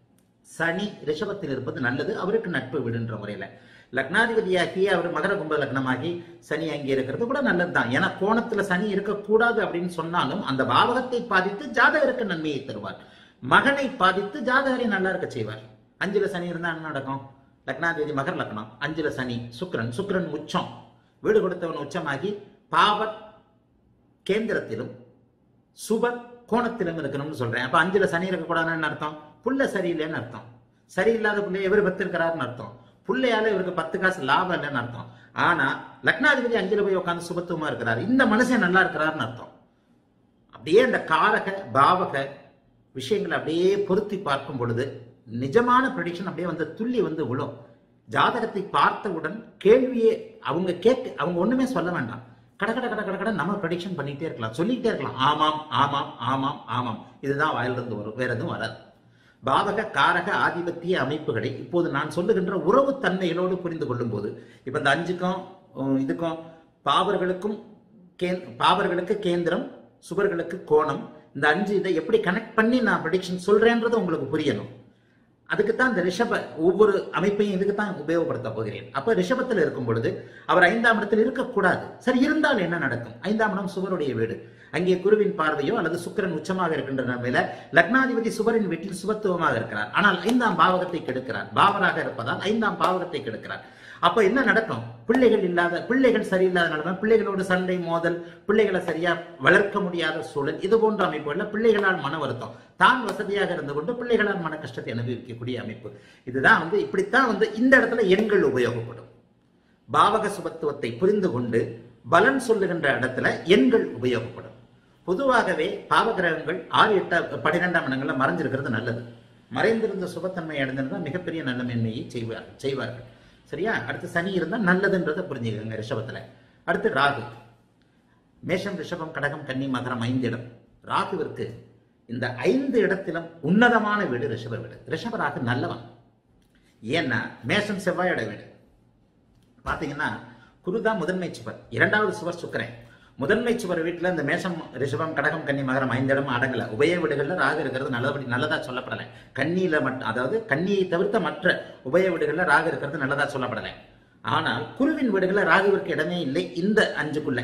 சனி ரிஷபத்தில் இருப்பது நல்லது அவருக்கு நட்பு விடுன்ற முறையில லக்னாதிபதியாகி அவர் மகர கும்ப லக்னமாகி சனி அங்கே இருக்கிறது கூட நல்லதுதான் ஏன்னா கோணத்துல சனி இருக்கக்கூடாது அப்படின்னு சொன்னாலும் அந்த பாவகத்தை பாதித்து ஜாதகருக்கு நன்மையை தருவார் மகனை பாதித்து ஜாதகரை நல்லா இருக்க செய்வார் அஞ்சுல சனி இருந்தா என்ன நடக்கும் லக்னாதிபதி மகர லக்னம் அஞ்சுல சனி சுக்கிரன் சுக்கிரன் உச்சம் வீடு கொடுத்தவன் உச்சமாகி பாவ கேந்திரத்திலும் சுபர் கோணத்திலும் இருக்கணும்னு சொல்றேன் அப்ப அஞ்சுல சனி இருக்கக்கூடாதுன்னு அர்த்தம் புள்ள சரியில்லைன்னு அர்த்தம் சரியில்லாத புள்ளைய இவர் பத்திருக்கிறாருன்னு அர்த்தம் புள்ளையால இவருக்கு பத்து காசு லாபம் இல்லைன்னு அர்த்தம் ஆனா லக்னாதிபதி அஞ்சுல போய் உட்காந்து சுபத்துவமா இருக்கிறார் இந்த மனுஷன் நல்லா இருக்கிறாருன்னு அர்த்தம் அப்படியே அந்த காரக பாவக விஷயங்களை அப்படியே பொருத்தி பார்க்கும் பொழுது நிஜமான ப்ரெடிக்ஷன் அப்படியே வந்து துள்ளி வந்து விழும் ஜாதகத்தை பார்த்தவுடன் கேள்வியே அவங்க கேட்க அவங்க ஒண்ணுமே சொல்ல வேண்டாம் கட கட கட கட கட நம்ம ப்ரெடிக்ஷன் பண்ணிட்டே இருக்கலாம் சொல்லிக்கிட்டே இருக்கலாம் ஆமாம் ஆமாம் ஆமாம் ஆமாம் இதுதான் வாயிலிருந்து வரும் வேற எதுவும் வராது பாவக காரக ஆதிபத்திய அமைப்புகளை இப்போது நான் சொல்லுகின்ற உறவு தன்மைகளோடு புரிந்து கொள்ளும் போது இப்ப இந்த அஞ்சுக்கும் உம், இதுக்கும் பாவர்களுக்கும் கே- பாவர்களுக்கு கேந்திரம் சுவர்களுக்கு கோணம் இந்த அஞ்சு இதை எப்படி கனெக்ட் பண்ணி நான் ப்ரெடிக்ஷன் சொல்றேன்றது உங்களுக்கு புரியணும் அதுக்கு தான் இந்த ரிஷப ஒவ்வொரு அமைப்பையும் இதுக்கு தான் உபயோகப்படுத்த போகிறேன் அப்ப ரிஷபத்தில் இருக்கும் பொழுது அவர் ஐந்தாம் இடத்தில் இருக்கக்கூடாது சரி இருந்தால் என்ன நடக்கும் ஐந்தாம் இடம் சுவருடைய வீடு அங்கே குருவின் பார்வையோ அல்லது சுக்கிரன் உச்சமாக இருக்கின்ற நிலைமையில லக்னாதிபதி சுவரின் வீட்டில் சுபத்துவமாக இருக்கிறார் ஆனால் ஐந்தாம் பாவகத்தை கெடுக்கிறார் பாவராக இருப்பதால் ஐந்தாம் பாவகத்தை கெடுக்கிறார் அப்ப என்ன நடக்கும் பிள்ளைகள் இல்லாத பிள்ளைகள் சரியில்லாத நிலைமை பிள்ளைகளோடு சண்டை மோதல் பிள்ளைகளை சரியா வளர்க்க முடியாத சூழல் இது போன்ற அமைப்புகள்ல பிள்ளைகளால் மன வருத்தம் தான் வசதியாக இருந்து கொண்டு பிள்ளைகளால் மன கஷ்டத்தை அனுபவிக்கக்கூடிய அமைப்பு இதுதான் வந்து இப்படித்தான் வந்து இந்த இடத்துல எண்கள் உபயோகப்படும் பாவக சுபத்துவத்தை புரிந்து கொண்டு பலன் சொல்லுகின்ற இடத்துல எண்கள் உபயோகப்படும் பொதுவாகவே பாவகிரகங்கள் ஆறு எட்ட பன்னிரெண்டாம் இடங்கள்ல மறைஞ்சிருக்கிறது நல்லது மறைந்திருந்த சுபத்தன்மை அடைந்திருந்தால் மிகப்பெரிய நல்ல மேன்மையை செய்வார்கள் செய்வார்கள் சரியா அடுத்து சனி இருந்தால் நல்லதுன்றதை புரிஞ்சுக்கோங்க ரிஷபத்துல அடுத்து ராகு மேஷம் ரிஷபம் கடகம் கன்னி மகரம் ஐந்து இடம் ராகுவிற்கு இந்த ஐந்து இடத்திலும் உன்னதமான வீடு ரிஷப வீடு ரிஷப ராகு நல்லவன் ஏன்னா மேஷம் செவ்வாயோட வீடு பாத்தீங்கன்னா குருதான் முதன்மை சுவர் இரண்டாவது சுவர் சுக்கரன் முதன்மை சுவர் வீட்டுல இந்த மேஷம் ரிஷபம் கடகம் கன்னி மகரம் ஐந்து இடம் அடங்கல உபய வீடுகள்ல ராகு இருக்கிறது நல்லபடி நல்லதா சொல்லப்படலை கன்னியில மட்டும் அதாவது கன்னியை தவிர்த்த மற்ற உபய வீடுகள்ல ராகு இருக்கிறது நல்லதா சொல்லப்படலை ஆனால் குருவின் வீடுகள்ல ராகுவிற்கு இடமே இல்லை இந்த அஞ்சுக்குள்ள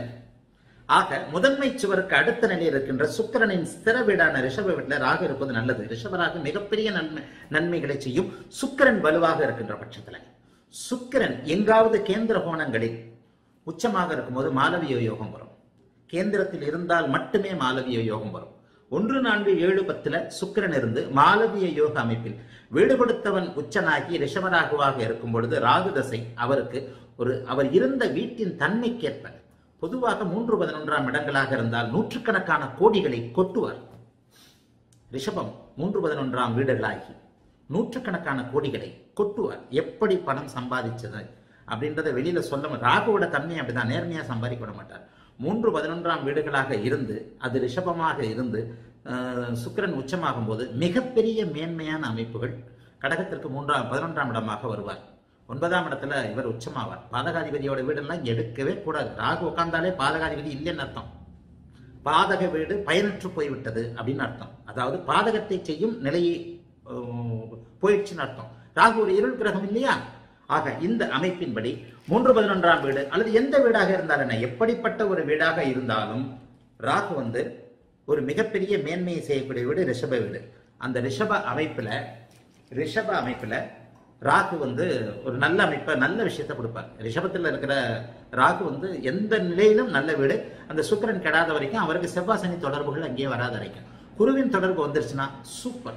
ஆக முதன்மை சுவருக்கு அடுத்த நிலையில் இருக்கின்ற சுக்கிரனின் ஸ்திர வீடான ரிஷப வீட்டில் ராகு இருப்பது நல்லது ரிஷபராகு மிகப்பெரிய நன்மை நன்மைகளை செய்யும் சுக்கிரன் வலுவாக இருக்கின்ற பட்சத்துல சுக்கிரன் எங்காவது கேந்திர கோணங்களில் உச்சமாக இருக்கும்போது மாலவிய யோகம் வரும் கேந்திரத்தில் இருந்தால் மட்டுமே மாலவிய யோகம் வரும் ஒன்று நான்கு ஏழு பத்துல சுக்கிரன் இருந்து மாலவிய யோக அமைப்பில் வீடு கொடுத்தவன் உச்சனாகி ரிஷபராகுவாக இருக்கும் பொழுது ராகு தசை அவருக்கு ஒரு அவர் இருந்த வீட்டின் தன்மைக்கேற்ப பொதுவாக மூன்று பதினொன்றாம் இடங்களாக இருந்தால் நூற்றுக்கணக்கான கோடிகளை கொட்டுவார் ரிஷபம் மூன்று பதினொன்றாம் வீடுகளாகி நூற்றுக்கணக்கான கோடிகளை கொட்டுவார் எப்படி பணம் சம்பாதிச்சது அப்படின்றத வெளியில சொல்ல மாட்டார் ராகுவோட தன்மை அப்படிதான் நேர்மையா சம்பாதிக்க விட மாட்டார் மூன்று பதினொன்றாம் வீடுகளாக இருந்து அது ரிஷபமாக இருந்து அஹ், சுக்கிரன் உச்சமாகும் போது மிகப்பெரிய மேன்மையான அமைப்புகள் கடகத்திற்கு மூன்றாம் பதினொன்றாம் இடமாக வருவார் ஒன்பதாம் இடத்துல இவர் உச்சமாவார் பாதகாதிபதியோட வீடெல்லாம் இங்க எடுக்கவே கூடாது ராகு உட்கார்ந்தாலே பாதகாதிபதி இல்லைன்னு அர்த்தம் பாதக வீடு பயனற்று போய்விட்டது அப்படின்னு அர்த்தம் அதாவது பாதகத்தை செய்யும் நிலையை அஹ், போயிடுச்சுன்னு அர்த்தம் ராகு ஒரு இருள் கிரகம் இல்லையா ஆக இந்த அமைப்பின்படி மூன்று பதினொன்றாம் வீடு அல்லது எந்த வீடாக இருந்தாலும் என்ன எப்படிப்பட்ட ஒரு வீடாக இருந்தாலும் ராகு வந்து ஒரு மிகப்பெரிய மேன்மையை செய்யக்கூடிய வீடு ரிஷப வீடு அந்த ரிஷப அமைப்புல ரிஷப அமைப்புல ராகு வந்து ஒரு நல்ல அமைப்பை நல்ல விஷயத்தை கொடுப்பார் ரிஷபத்தில் இருக்கிற ராகு வந்து எந்த நிலையிலும் நல்ல வீடு அந்த சுக்கிரன் கெடாத வரைக்கும் அவருக்கு செவ்வாய் சனி தொடர்புகள் அங்கேயே வராத வரைக்கும் குருவின் தொடர்பு வந்துருச்சுன்னா சூப்பர்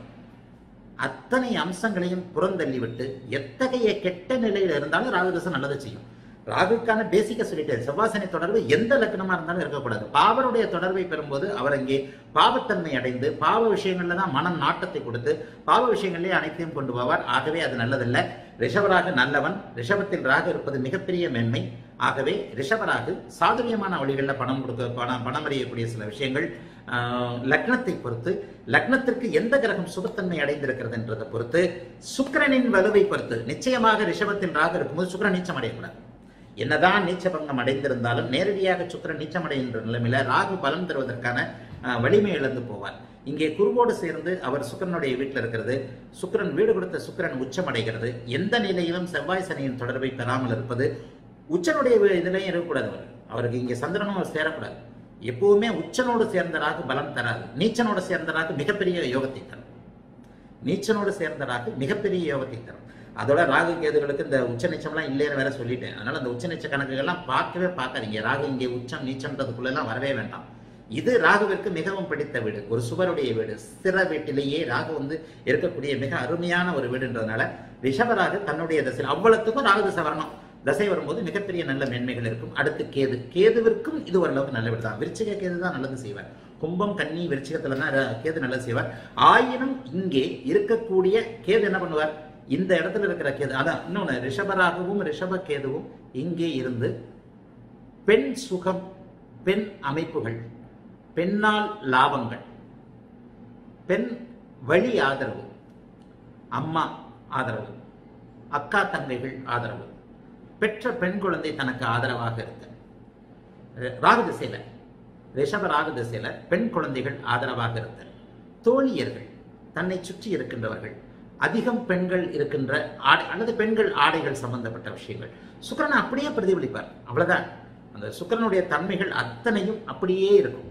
அத்தனை அம்சங்களையும் புறந்தள்ளி விட்டு எத்தகைய கெட்ட நிலையில இருந்தாலும் ராகுதசம் நல்லதை செய்யும் ராகுக்கான பேசிக்க சொல்லிட்டேன் செவ்வாசனை தொடர்பு எந்த லக்னமா இருந்தாலும் இருக்கக்கூடாது பாவருடைய தொடர்பை பெறும்போது அவர் அங்கே பாவத்தன்மை அடைந்து பாவ விஷயங்கள்ல தான் மனம் நாட்டத்தை கொடுத்து பாவ விஷயங்களே அனைத்தையும் கொண்டு போவார் ஆகவே அது நல்லதல்ல ரிஷபராக நல்லவன் ரிஷபத்தில் ராகு இருப்பது மிகப்பெரிய மேன்மை ஆகவே ரிஷபராகு சாதுரியமான வழிகளில் பணம் கொடுக்க பணம் பணம் அறியக்கூடிய சில விஷயங்கள் ஆஹ், லக்னத்தை பொறுத்து லக்னத்திற்கு எந்த கிரகம் சுபத்தன்மை அடைந்திருக்கிறது என்றதை பொறுத்து சுக்கிரனின் வலுவை பொறுத்து நிச்சயமாக ரிஷபத்தில் ராகு இருக்கும்போது சுக்கிரன் நீச்சம் அடையக்கூடாது என்னதான் நீச்சபங்கம் அடைந்திருந்தாலும் நேரடியாக சுக்கிரன் நீச்சமடைகின்ற நிலைமையில ராகு பலன் தருவதற்கான ஆஹ், வலிமை இழந்து போவார் இங்கே குருவோடு சேர்ந்து அவர் சுக்கிரனுடைய வீட்டில் இருக்கிறது சுக்கிரன் வீடு கொடுத்த சுக்கிரன் உச்சமடைகிறது எந்த நிலையிலும் செவ்வாய் சனியின் தொடர்பை பெறாமல் இருப்பது உச்சனுடைய வி- இதுலயும் இருக்கக்கூடாது அவர் அவருக்கு இங்கே சந்திரனும் அவர் சேரக்கூடாது எப்பவுமே உச்சனோடு சேர்ந்த ராகு பலம் தராது நீச்சனோடு சேர்ந்த ராகு மிகப்பெரிய யோகத்தை தரும் நீச்சனோடு சேர்ந்த ராகு மிகப்பெரிய யோகத்தை தரும் அதோட ராகு கேதுகளுக்கு இந்த உச்ச நீச்சம்லாம் இல்லைன்னு வேற சொல்லிட்டேன் அதனால அந்த உச்ச நீச்ச கணக்குகள்லாம் பார்க்கவே பார்க்காதீங்க ராகு இங்கே உச்சம் நீச்சம்ன்றதுக்குள்ள எல்லாம் வரவே வேண்டாம் இது ராகுவிற்கு மிகவும் பிடித்த வீடு ஒரு சுவருடைய வீடு ஸ்திர வீட்டிலேயே ராகு வந்து இருக்கக்கூடிய மிக அருமையான ஒரு வீடுன்றதுனால ரிஷபராகு தன்னுடைய தசை அவ்வளவுக்கும் ராகு தசை வரணும் தசை வரும்போது மிகப்பெரிய நல்ல மேன்மைகள் இருக்கும் அடுத்து கேது கேதுவிற்கும் இது ஓரளவுக்கு நல்ல வீடு தான் விருச்சிக கேது தான் நல்லது செய்வார் கும்பம் கன்னி விருச்சிகத்துல தான் ர- கேது நல்லது செய்வார் ஆயினும் இங்கே இருக்கக்கூடிய கேது என்ன பண்ணுவார் இந்த இடத்துல இருக்கிற கேது அதான் இன்னொன்னு ரிஷபராகவும் ரிஷப கேதுவும் இங்கே இருந்து பெண் சுகம் பெண் அமைப்புகள் பெண்ணால் லாபங்கள் பெண் வழி ஆதரவு அம்மா ஆதரவு அக்கா தங்கைகள் ஆதரவு பெற்ற பெண் குழந்தை தனக்கு ஆதரவாக இருக்க ராகு திசையில ரிஷப ராகு திசையில பெண் குழந்தைகள் ஆதரவாக இருத்தல் தோழியர்கள் தன்னை சுற்றி இருக்கின்றவர்கள் அதிகம் பெண்கள் இருக்கின்ற ஆடை அல்லது பெண்கள் ஆடைகள் சம்பந்தப்பட்ட விஷயங்கள் சுக்கிரனை அப்படியே பிரதிபலிப்பார் அவ்வளவுதான் அந்த சுக்கிரனுடைய தன்மைகள் அத்தனையும் அப்படியே இருக்கும்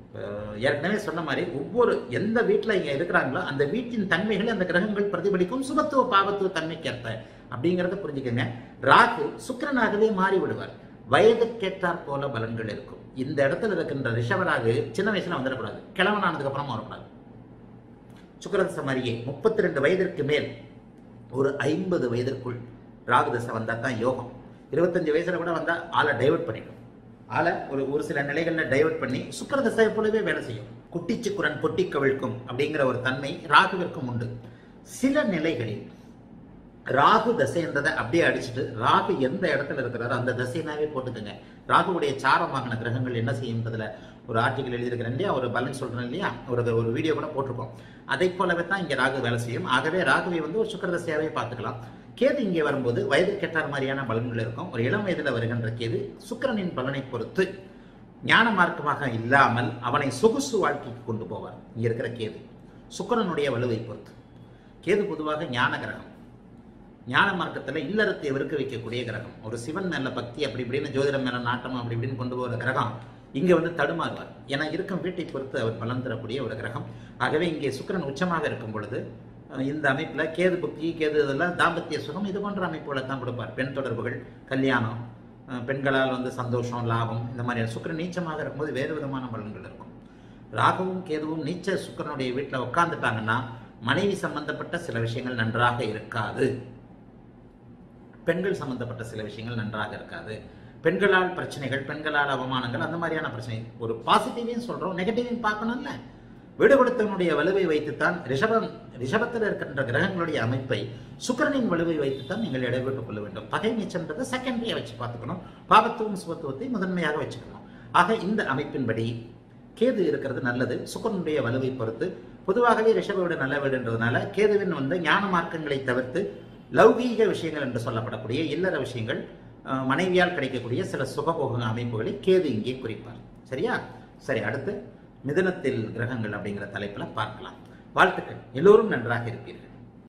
அஹ், ஏற்கனவே சொன்ன மாதிரி ஒவ்வொரு எந்த வீட்டில் இங்கே இருக்கிறாங்களோ அந்த வீட்டின் தன்மைகளை அந்த கிரகங்கள் பிரதிபலிக்கும் சுபத்துவ பாவத்துவ தன்மைக்கேற்ப அப்படிங்கிறத புரிஞ்சுக்கங்க ராகு சுக்கிரனாகவே மாறி விடுவார் வயதுக்கேற்றாற் போல பலன்கள் இருக்கும் இந்த இடத்துல இருக்கின்ற ரிஷபராகு சின்ன வயசுல வந்துடக்கூடாது கிழவனானதுக்கு அப்புறமா வரக்கூடாது சுக்கரதசை மாதிரியே முப்பத்தி ரெண்டு வயதிற்கு மேல் ஒரு ஐம்பது வயதிற்குள் ராகுதசை வந்தால் தான் யோகம் இருபத்தஞ்சு வயசுல கூட வந்தால் ஆளை டைவர்ட் பண்ணிடும் ஆளை ஒரு ஒரு சில நிலைகளில் டைவர்ட் பண்ணி சுக்கரதசையை போலவே வேலை செய்யும் குட்டிச்சுக்குரன் பொட்டி கவிழ்க்கும் அப்படிங்கிற ஒரு தன்மை ராகுவிற்கும் உண்டு சில நிலைகளில் ராகு தசைன்றதை அப்படியே அடிச்சுட்டு ராகு எந்த இடத்துல இருக்கிறாரோ அந்த தசைனாவே போட்டுக்கோங்க ராகுவுடைய சாரமாகின கிரகங்கள் என்ன செய்யுன்றதுல ஒரு ஆர்டிக்கல் எழுதியிருக்கிறேன் இல்லையா ஒரு பலன் சொல்றேன் இல்லையா ஒரு ஒரு வீடியோ கூட போட்டிருக்கோம் அதை போலவே தான் இங்கே ராகு வேலை செய்யும் ஆகவே ராகுவை வந்து ஒரு சுக்கர தசையாவே பார்த்துக்கலாம் கேது இங்கே வரும்போது வயது கெட்டார் மாதிரியான பலன்கள் இருக்கும் ஒரு இளம் வயதில் வருகின்ற கேது சுக்கிரனின் பலனை பொறுத்து ஞான மார்க்கமாக இல்லாமல் அவனை சொகுசு வாழ்க்கைக்கு கொண்டு போவார் இங்க இருக்கிற கேது சுக்கிரனுடைய வலுவை பொறுத்து கேது பொதுவாக ஞான கிரகம் ஞான மார்க்கத்தில் இல்லறத்தை வெறுக்க வைக்கக்கூடிய கிரகம் ஒரு சிவன் மேல பக்தி அப்படி இப்படின்னு ஜோதிடம் மேல நாட்டம் அப்படி இப்படின்னு கொண்டு போகிற கிரகம் இங்க வந்து தடுமாறுவார் ஏன்னா இருக்கும் வீட்டை பொறுத்து அவர் பலன் தரக்கூடிய ஒரு கிரகம் ஆகவே இங்கே சுக்கிரன் உச்சமாக இருக்கும் பொழுது அஹ், இந்த அமைப்புல கேது புக்தி கேது இதெல்லாம் தாம்பத்திய சுகம் இது போன்ற அமைப்புகளை தான் கொடுப்பார் பெண் தொடர்புகள் கல்யாணம் அஹ், பெண்களால் வந்து சந்தோஷம் லாபம் இந்த மாதிரி சுக்கிரன் நீச்சமாக இருக்கும்போது வேறு விதமான பலன்கள் இருக்கும் ராகுவும் கேதுவும் நீச்ச சுக்கிரனுடைய வீட்டில் உட்கார்ந்துட்டாங்கன்னா மனைவி சம்பந்தப்பட்ட சில விஷயங்கள் நன்றாக இருக்காது பெண்கள் சம்பந்தப்பட்ட சில விஷயங்கள் நன்றாக இருக்காது பெண்களால் பிரச்சனைகள் பெண்களால் அவமானங்கள் அந்த மாதிரியான பிரச்சனை ஒரு பாசிட்டிவையும் சொல்றோம் நெகட்டிவையும் பார்க்கணும்ல விடுபடுத்தவனுடைய வலுவை வைத்துத்தான் ரிஷபம் ரிஷபத்தில் இருக்கின்ற கிரகங்களுடைய அமைப்பை சுக்கிரனின் வலுவை வைத்துத்தான் நீங்கள் இடைபெற்றுக் கொள்ள வேண்டும் பகை நீச்சம்ன்றதை செகண்டரியா வச்சு பார்த்துக்கணும் பாவத்துவம் சுபத்துவத்தை முதன்மையாக வச்சுக்கணும் ஆக இந்த அமைப்பின்படி கேது இருக்கிறது நல்லது சுக்கரனுடைய வலுவை பொறுத்து பொதுவாகவே ரிஷப வீடு நல்ல வீடுன்றதுனால கேதுவின் வந்து ஞான மார்க்கங்களை தவிர்த்து லௌகீக விஷயங்கள் என்று சொல்லப்படக்கூடிய இல்லற விஷயங்கள் அஹ், மனைவியால் கிடைக்கக்கூடிய சில சுகபோக அமைப்புகளை கேது இங்கே குறிப்பார் சரியா சரி அடுத்து மிதுனத்தில் கிரகங்கள் அப்படிங்கிற தலைப்பில் பார்க்கலாம் வாழ்த்துக்கள் எல்லோரும் நன்றாக இருப்பீர்கள்